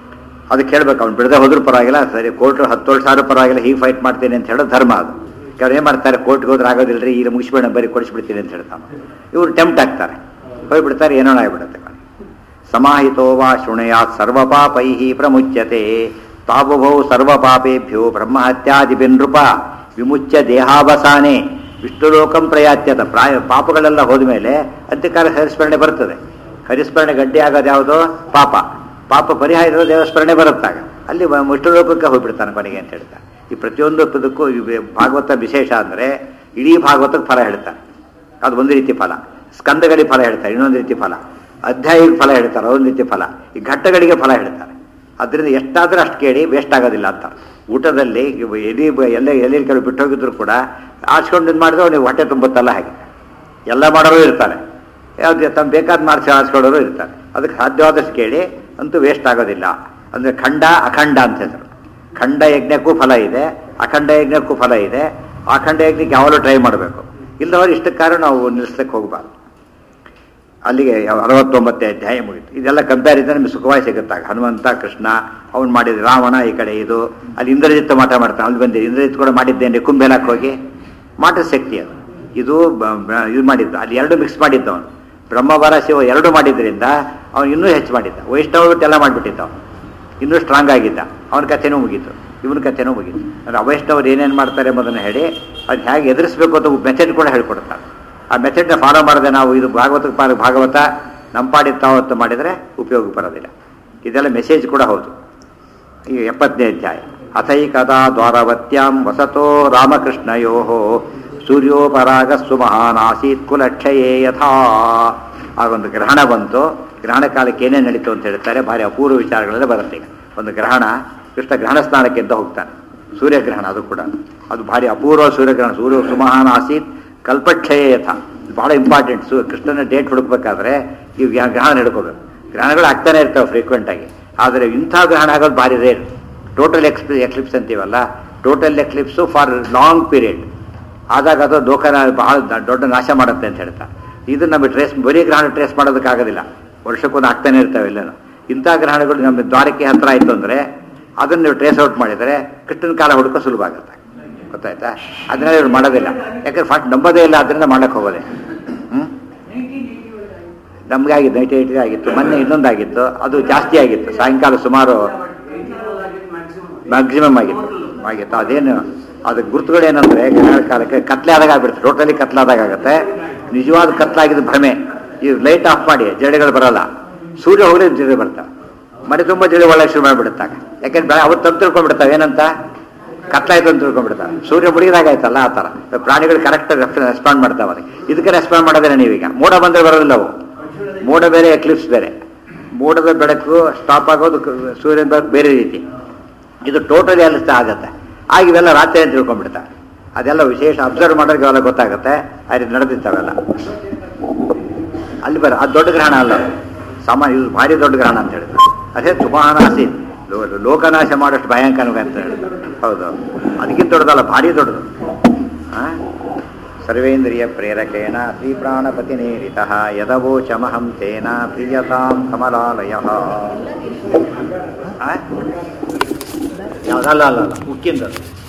ಅದಕ್ಕೆ ಹೇಳ್ಬೇಕು ಅವ್ನು ಬಿಡದೆ ಹೋದ್ರೂ ಪರವಾಗಿಲ್ಲ ಸರಿ ಕೋರ್ಟ್ ಹತ್ತು ಸಾವಿರ ಪರವಾಗಿಲ್ಲ ಹೀಗೆ ಫೈಟ್ ಮಾಡ್ತೀನಿ ಅಂತ ಹೇಳೋ ಧರ್ಮ ಅದು ಕೆಲವ್ರು ಏನು ಮಾಡ್ತಾರೆ ಕೋರ್ಟ್ಗೆ ಹೋದ್ರೆ ಆಗೋದಿಲ್ಲರಿ ಈಗ ಮುಗಿಸ್ಬೇಡ ಬರೀ ಕೊಡಿಸ್ಬಿಡ್ತೀನಿ ಅಂತ ಹೇಳ್ತಾನೆ ಇವರು ಟೆಂಪ್ಟ್ ಆಗ್ತಾರೆ ಹೋಗ್ಬಿಡ್ತಾರೆ ಏನೋ ಆಗ್ಬಿಡುತ್ತೆ ಸಮಾಹಿತೋ ವಾ ಶೃಣಯಾತ್ ಸರ್ವಪಾಪೈ ಪ್ರಮುಚ್ಯತೆ ತಾಬುಭೌ ಸರ್ವಪಾಪೇಭ್ಯೋ ಬ್ರಹ್ಮಹತ್ಯಾದಿ ನೃಪ ವಿಮುಚ್ಯ ದೇಹಾವಸಾನೆ ವಿಷ್ಣುಲೋಕಂ ಪ್ರಯಾತ್ಯತ ಪ್ರಾಯ ಪಾಪಗಳೆಲ್ಲ ಹೋದ್ಮೇಲೆ ಅಂತ್ಯಕಾಲ ಹರಿಸ್ಮರಣೆ ಬರ್ತದೆ ಹರಿಸ್ಮರಣೆ ಗಡ್ಡೆ ಆಗೋದು ಯಾವುದು ಪಾಪ ಪಾಪ ಪರಿಹಾರ ಇರೋ ದೇವಸ್ಮರಣೆ ಬರುತ್ತಾಗ ಅಲ್ಲಿ ವ- ವಿಷ್ಣುಲೋಕಕ್ಕೆ ಹೋಗ್ಬಿಡ್ತಾನೆ ಕೊನೆಗೆ ಅಂತ ಹೇಳ್ತಾರೆ ಈ ಪ್ರತಿಯೊಂದು ಪದಕ್ಕೂ ಈ ವೆ- ಭಾಗವತ ವಿಶೇಷ ಅಂದರೆ ಇಡೀ ಭಾಗವತಕ್ಕೆ ಫಲ ಹೇಳ್ತಾರೆ ಅದು ಒಂದು ರೀತಿ ಫಲ ಸ್ಕಂದಗಳಿಗೆ ಫಲ ಹೇಳ್ತಾರೆ ಇನ್ನೊಂದು ರೀತಿ ಫಲ ಅಧ್ಯಾಯಕ್ಕೆ ಫಲ ಹೇಳ್ತಾರೆ ಅದೊಂದು ರೀತಿ ಫಲ ಈ ಘಟ್ಟಗಳಿಗೆ ಫಲ ಹೇಳ್ತಾರೆ ಅದರಿಂದ ಎಷ್ಟಾದರೂ ಅಷ್ಟು ಕೇಳಿ ವೇಸ್ಟ್ ಆಗೋದಿಲ್ಲ ಅಂತ ಊಟದಲ್ಲಿ ಇವ್ ಎಲಿ ಬ- ಎಲ್ಲ ಎಲೆ ಕೆಲವು ಬಿಟ್ಟು ಹೋಗಿದ್ರು ಕೂಡ ಆರಿಸ್ಕೊಂಡು ಇದು ಮಾಡಿದ್ರೆ ಅವ್ನಿಗೆ ಹೊಟ್ಟೆ ತುಂಬುತ್ತಲ್ಲ ಹಾಗೆ ಎಲ್ಲ ಮಾಡೋರು ಇರ್ತಾರೆ ಯಾವ್ದು ತಮ್ಮ ಬೇಕಾದ ಮಾಡಿಸಿ ಆರಿಸ್ಕೊಳ್ಳೋರು ಇರ್ತಾರೆ ಅದಕ್ಕೆ ಸಾಧ್ಯವಾದಷ್ಟು ಕೇಳಿ ಅಂತೂ ವೇಸ್ಟ್ ಆಗೋದಿಲ್ಲ ಅಂದರೆ ಖಂಡ ಅಖಂಡ ಅಂತ ಹೆಸರು ಖಂಡ ಯಜ್ಞಕ್ಕೂ ಫಲ ಇದೆ ಅಖಂಡ ಯಜ್ಞಕ್ಕೂ ಫಲ ಇದೆ ಅಖಂಡ ಯಜ್ಞಕ್ಕೆ ಯಾವಾಗಲೂ ಟ್ರೈ ಮಾಡಬೇಕು ಇಲ್ಲದವರು ಇಷ್ಟಕ್ಕಾದ್ರೂ ನಾವು ನಿಲ್ಲಿಸ್ಲಿಕ್ಕೆ ಹೋಗಬಾರ್ದು ಅಲ್ಲಿಗೆ ಯಾವ- ಅರವತ್ತೊಂಬತ್ತನೇ ಅಧ್ಯಾಯ ಮುಗಿತು ಇದೆಲ್ಲ ಕಂಪ್ಯಾರಿಸನ್ ನಿಮಗೆ ಸುಖವಾಗಿ ಸಿಗುತ್ತಾಗ ಹನುಮಂತ ಕೃಷ್ಣ ಅವನು ಮಾಡಿದ ರಾವಣ ಈ ಕಡೆ ಇದು ಅಲ್ಲಿ ಇಂದ್ರಜಿತ್ ಮಾಟ ಮಾಡ್ತಾನೆ ಅಲ್ಲಿ ಬಂದಿದೆ ಇಂದ್ರಜಿತ್ ಕೂಡ ಮಾಡಿದ್ದೇನೆ ಕುಂಭೆಲಕ್ಕೆ ಹೋಗಿ ಮಾಟದ ಶಕ್ತಿ ಅದು ಇದು ಬ- ಬ- ಇದು ಮಾಡಿದ್ದು ಅಲ್ಲಿ ಎರಡು ಮಿಕ್ಸ್ ಮಾಡಿದ್ದ ಅವನು ಬ್ರಹ್ಮವರ ಶಿವ ಎರಡು ಮಾಡಿದ್ರಿಂದ ಅವನು ಇನ್ನೂ ಹೆಚ್ಚು ಮಾಡಿದ್ದ ವೈಷ್ಣವ ಬಿಟ್ಟೆಲ್ಲ ಮಾಡಿಬಿಟ್ಟಿದ್ದ ಅವನು ಇನ್ನೂ ಸ್ಟ್ರಾಂಗ್ ಆಗಿದ್ದ ಅವನ ಕಥೆನೂ ಮುಗೀತು ಇವನ ಕಥೆನೂ ಮುಗೀತು ಅಂದರೆ ಅವೈಷ್ಣವರು ಏನೇನು ಮಾಡ್ತಾರೆ ಎಂಬುದನ್ನು ಹೇಳಿ ಅದು ಹೇಗೆ ಎದುರಿಸಬೇಕು ಅಂತ ಮೆಥಡ್ ಕೂಡ ಹೇಳ್ಕೊಡ್ತಾರೆ ಆ ಮೆಥಡ್ನ ಫಾಲೋ ಮಾಡದೆ ನಾವು ಇದು ಭಾಗವತ ಪಾಲ ಭಾಗವತ ನಮ್ಮ ಪಾಡಿಗೆ ತಾವತ್ತು ಮಾಡಿದರೆ ಉಪಯೋಗ ಬರೋದಿಲ್ಲ ಇದೆಲ್ಲ ಮೆಸೇಜ್ ಕೂಡ ಹೌದು ಈ ಎಪ್ಪತ್ತನೇ ಅಧ್ಯಾಯ ಅಥೈಕದಾ ದ್ವಾರವತ್ಯಾಂ ವಸತೋ ರಾಮಕೃಷ್ಣಯೋ ಸೂರ್ಯೋಪರಾಗಸ್ಸು ಮಹಾನ್ ಆಸೀತ್ ಕುಲಕ್ಷಯೇ ಯಥಾ ಆಗೊಂದು ಗ್ರಹಣ ಬಂತು ಗ್ರಹಣ ಕಾಲಕ್ಕೆ ಏನೇನು ನಡೀತು ಅಂತ ಹೇಳ್ತಾರೆ ಭಾರಿ ಅಪೂರ್ವ ವಿಚಾರಗಳೆಲ್ಲ ಬರುತ್ತೆ ಈಗ ಒಂದು ಗ್ರಹಣ ಕೃಷ್ಣ ಗ್ರಹಣ ಸ್ನಾನಕ್ಕೆ ಅಂತ ಹೋಗ್ತಾನೆ ಸೂರ್ಯಗ್ರಹಣ ಅದು ಕೂಡ ಅದು ಭಾರಿ ಅಪೂರ್ವ ಸೂರ್ಯಗ್ರಹಣ ಸೂರ್ಯ ಸುಮಹಾನ್ ಆಸೀತ್ ಕಲ್ಪಕ್ಷಯ ಯಥ ಇದು ಬಹಳ ಇಂಪಾರ್ಟೆಂಟ್ ಸು ಕೃಷ್ಣನ ಡೇಟ್ ಹುಡುಕ್ಬೇಕಾದ್ರೆ ಈ ಗ್ರಹ- ಗ್ರಹಣ ಹಿಡ್ಕೋಬೇಕು ಗ್ರಹಣಗಳು ಆಗ್ತಾನೆ ಇರ್ತವೆ ಫ್ರೀಕ್ವೆಂಟ್ ಆಗಿ ಆದರೆ ಇಂಥ ಗ್ರಹಣ ಆಗೋದು ಭಾರಿ ರೇರ್ ಟೋಟಲ್ ಎಕ್ಸ್ಪಿ ಎಕ್ಲಿಪ್ಸ್ ಅಂತೀವಲ್ಲ total eclipse for long period ಆದಾಗ ಅದು ಲೋಕನ ಬಹಳ ದ- ದೊಡ್ಡ ನಾಶ ಮಾಡುತ್ತೆ ಅಂತ ಹೇಳ್ತಾ ಇದು ನಮಗೆ ಟ್ರೇಸ್ ಬರೀ ಗ್ರಹಣ ಟ್ರೇಸ್ ಮಾಡೋದಕ್ಕಾಗೋದಿಲ್ಲ ವರ್ಷಕ್ಕೊಂದು ಆಗ್ತಾನೆ ಇರ್ತವೆ ಎಲ್ಲನೂ ಇಂಥ ಗ್ರಹಣಗಳು ನಮ್ಮ ದ್ವಾರಕ್ಕೆ ಹತ್ರ ಆಯಿತು ಅಂದರೆ ಅದನ್ನು ನೀವು ಟ್ರೇಸ್ ಔಟ್ ಮಾಡಿದರೆ ಕೃಷ್ಣನ ಕಾಲ ಹುಡುಕೋ ಸುಲಭ ಆಗುತ್ತೆ ಗೊತ್ತಾಯ್ತಾ ಅದನ್ನ ಇವ್ರು ಮಾಡೋದಿಲ್ಲ ಯಾಕಂದ್ರೆ ಫಸ್ಟ್ ನಂಬೋದೇ ಇಲ್ಲ ಅದರಿಂದ ಮಾಡಕ್ಕೆ ಹೋಗೋದೆ ಹ್ಞೂ ನಮಗಾಗಿತ್ತು ನೈಂಟಿ ಏಯ್ಟಿಗೆ ಆಗಿತ್ತು ಮೊನ್ನೆ ಇನ್ನೊಂದಾಗಿತ್ತು ಅದು ಜಾಸ್ತಿ ಆಗಿತ್ತು ಸಾಯಂಕಾಲ ಸುಮಾರು ಮ್ಯಾಕ್ಸಿಮಮ್ ಆಗಿತ್ತು ಆಗಿತ್ತು ಅದೇನು ಅದು ಗುರುತುಗಳೇನಂದ್ರೆ ಗ್ರಹಣ ಕಾಲಕ್ಕೆ ಕತ್ಲೆ ಆದಾಗ ಆಗ್ಬಿಡುತ್ತೆ ಟೋಟಲಿ ಕತ್ಲಾದಾಗ ಆಗುತ್ತೆ ನಿಜವಾದ ಕತ್ಲಾಗಿದ್ದು ಭ್ರಮೆ ಈ ಲೈಟ್ ಆಫ್ ಮಾಡಿ ಜಡೆಗಳು ಬರಲ್ಲ ಸೂರ್ಯ ಹೋಗಿ ಜಡೆ ಬರ್ತಾವೆ ಮನೆ ತುಂಬ ಜಡೆ ಒಳ್ಳೆ ಶುರು ಮಾಡಿಬಿಡುತ್ತಾಗ ಯಾಕೆಂದ್ರೆ ಬೆಳೆ ಅವತ್ತು ತಂದು ತಿಳ್ಕೊಂಡ್ಬಿಡ್ತಾವೆ ಏನಂತ ಕತ್ಲಾಯ್ತು ಅಂತ ತಿಳ್ಕೊಂಡ್ಬಿಡ್ತಾವೆ ಸೂರ್ಯ ಮುಡಿದಾಗ ಆಯ್ತಲ್ಲ ಆ ಥರ ಪ್ರಾಣಿಗಳು ಕರೆಕ್ಟ್ ರೆಸ್ಪಾಂಡ್ ಮಾಡ್ತಾವೆ ಅದಕ್ಕೆ ಇದಕ್ಕೆ ರೆಸ್ಪಾಂಡ್ ಮಾಡೋದೇನೆ ನೀವೀಗ ಮೋಡ ಬಂದರೆ ಬರೋದಿಲ್ಲ ಅವು ಮೋಡ ಬೇರೆ ಎಕ್ಲಿಪ್ಸ್ ಬೇರೆ ಮೋಡದ ಬೆಳಕು ಸ್ಟಾಪ್ ಆಗೋದು ಕ- ಸೂರ್ಯನ ಬೆಳಕು ಬೇರೆ ರೀತಿ ಇದು ಟೋಟಲಿ ಅಲಿಸ್ತಾ ಆಗತ್ತೆ ಆಗ ಇವೆಲ್ಲ ರಾತ್ರಿ ಅಂತ ತಿಳ್ಕೊಂಡ್ಬಿಡ್ತಾರೆ ಅದೆಲ್ಲ ವಿಶೇಷ ಅಬ್ಸರ್ವ್ ಮಾಡೋರಿಗೆ ಅವೆಲ್ಲ ಗೊತ್ತಾಗುತ್ತೆ ಆ ರೀತಿ ನಡೆದಿತ್ತವೆಲ್ಲ ಅಲ್ಲಿ ಬರ ಅದು ದೊಡ್ಡ ಗ್ರಹಣ ಅಲ್ಲ ಅದು. ಸಾಮಾನ್ಯ ಇದು ಭಾರಿ ದೊಡ್ಡ ಗ್ರಹಣ ಅಂತ ಹೇಳಿದ್ರು ಅದೇ ಸುಮಹಾನಾಸಿ ಲೋ- ಲೋಕನಾಶ ಮಾಡೋಷ್ಟು ಭಯಂಕರ ಅಂತ ಹೇಳಿದ್ರು ಹೌದು ಅದಕ್ಕಿಂತ ದೊಡ್ಡದಲ್ಲ ಭಾರಿ ದೊಡ್ಡದು ಆ? ಸರ್ವೇಂದ್ರಿಯ ಪ್ರೇರಕೇಣ ಶ್ರೀ ಪ್ರಾಣಪತಿ ನೇರಿತ ಯದವೋಚಮಹಂ ತೇನ ಪ್ರಿಯತಾಂ ಕಮಲಾಲಯ ಯಾವುದಲ್ಲ ಅಲ್ಲ ಅಲ್ಲ ಉಕ್ಕಿಂದ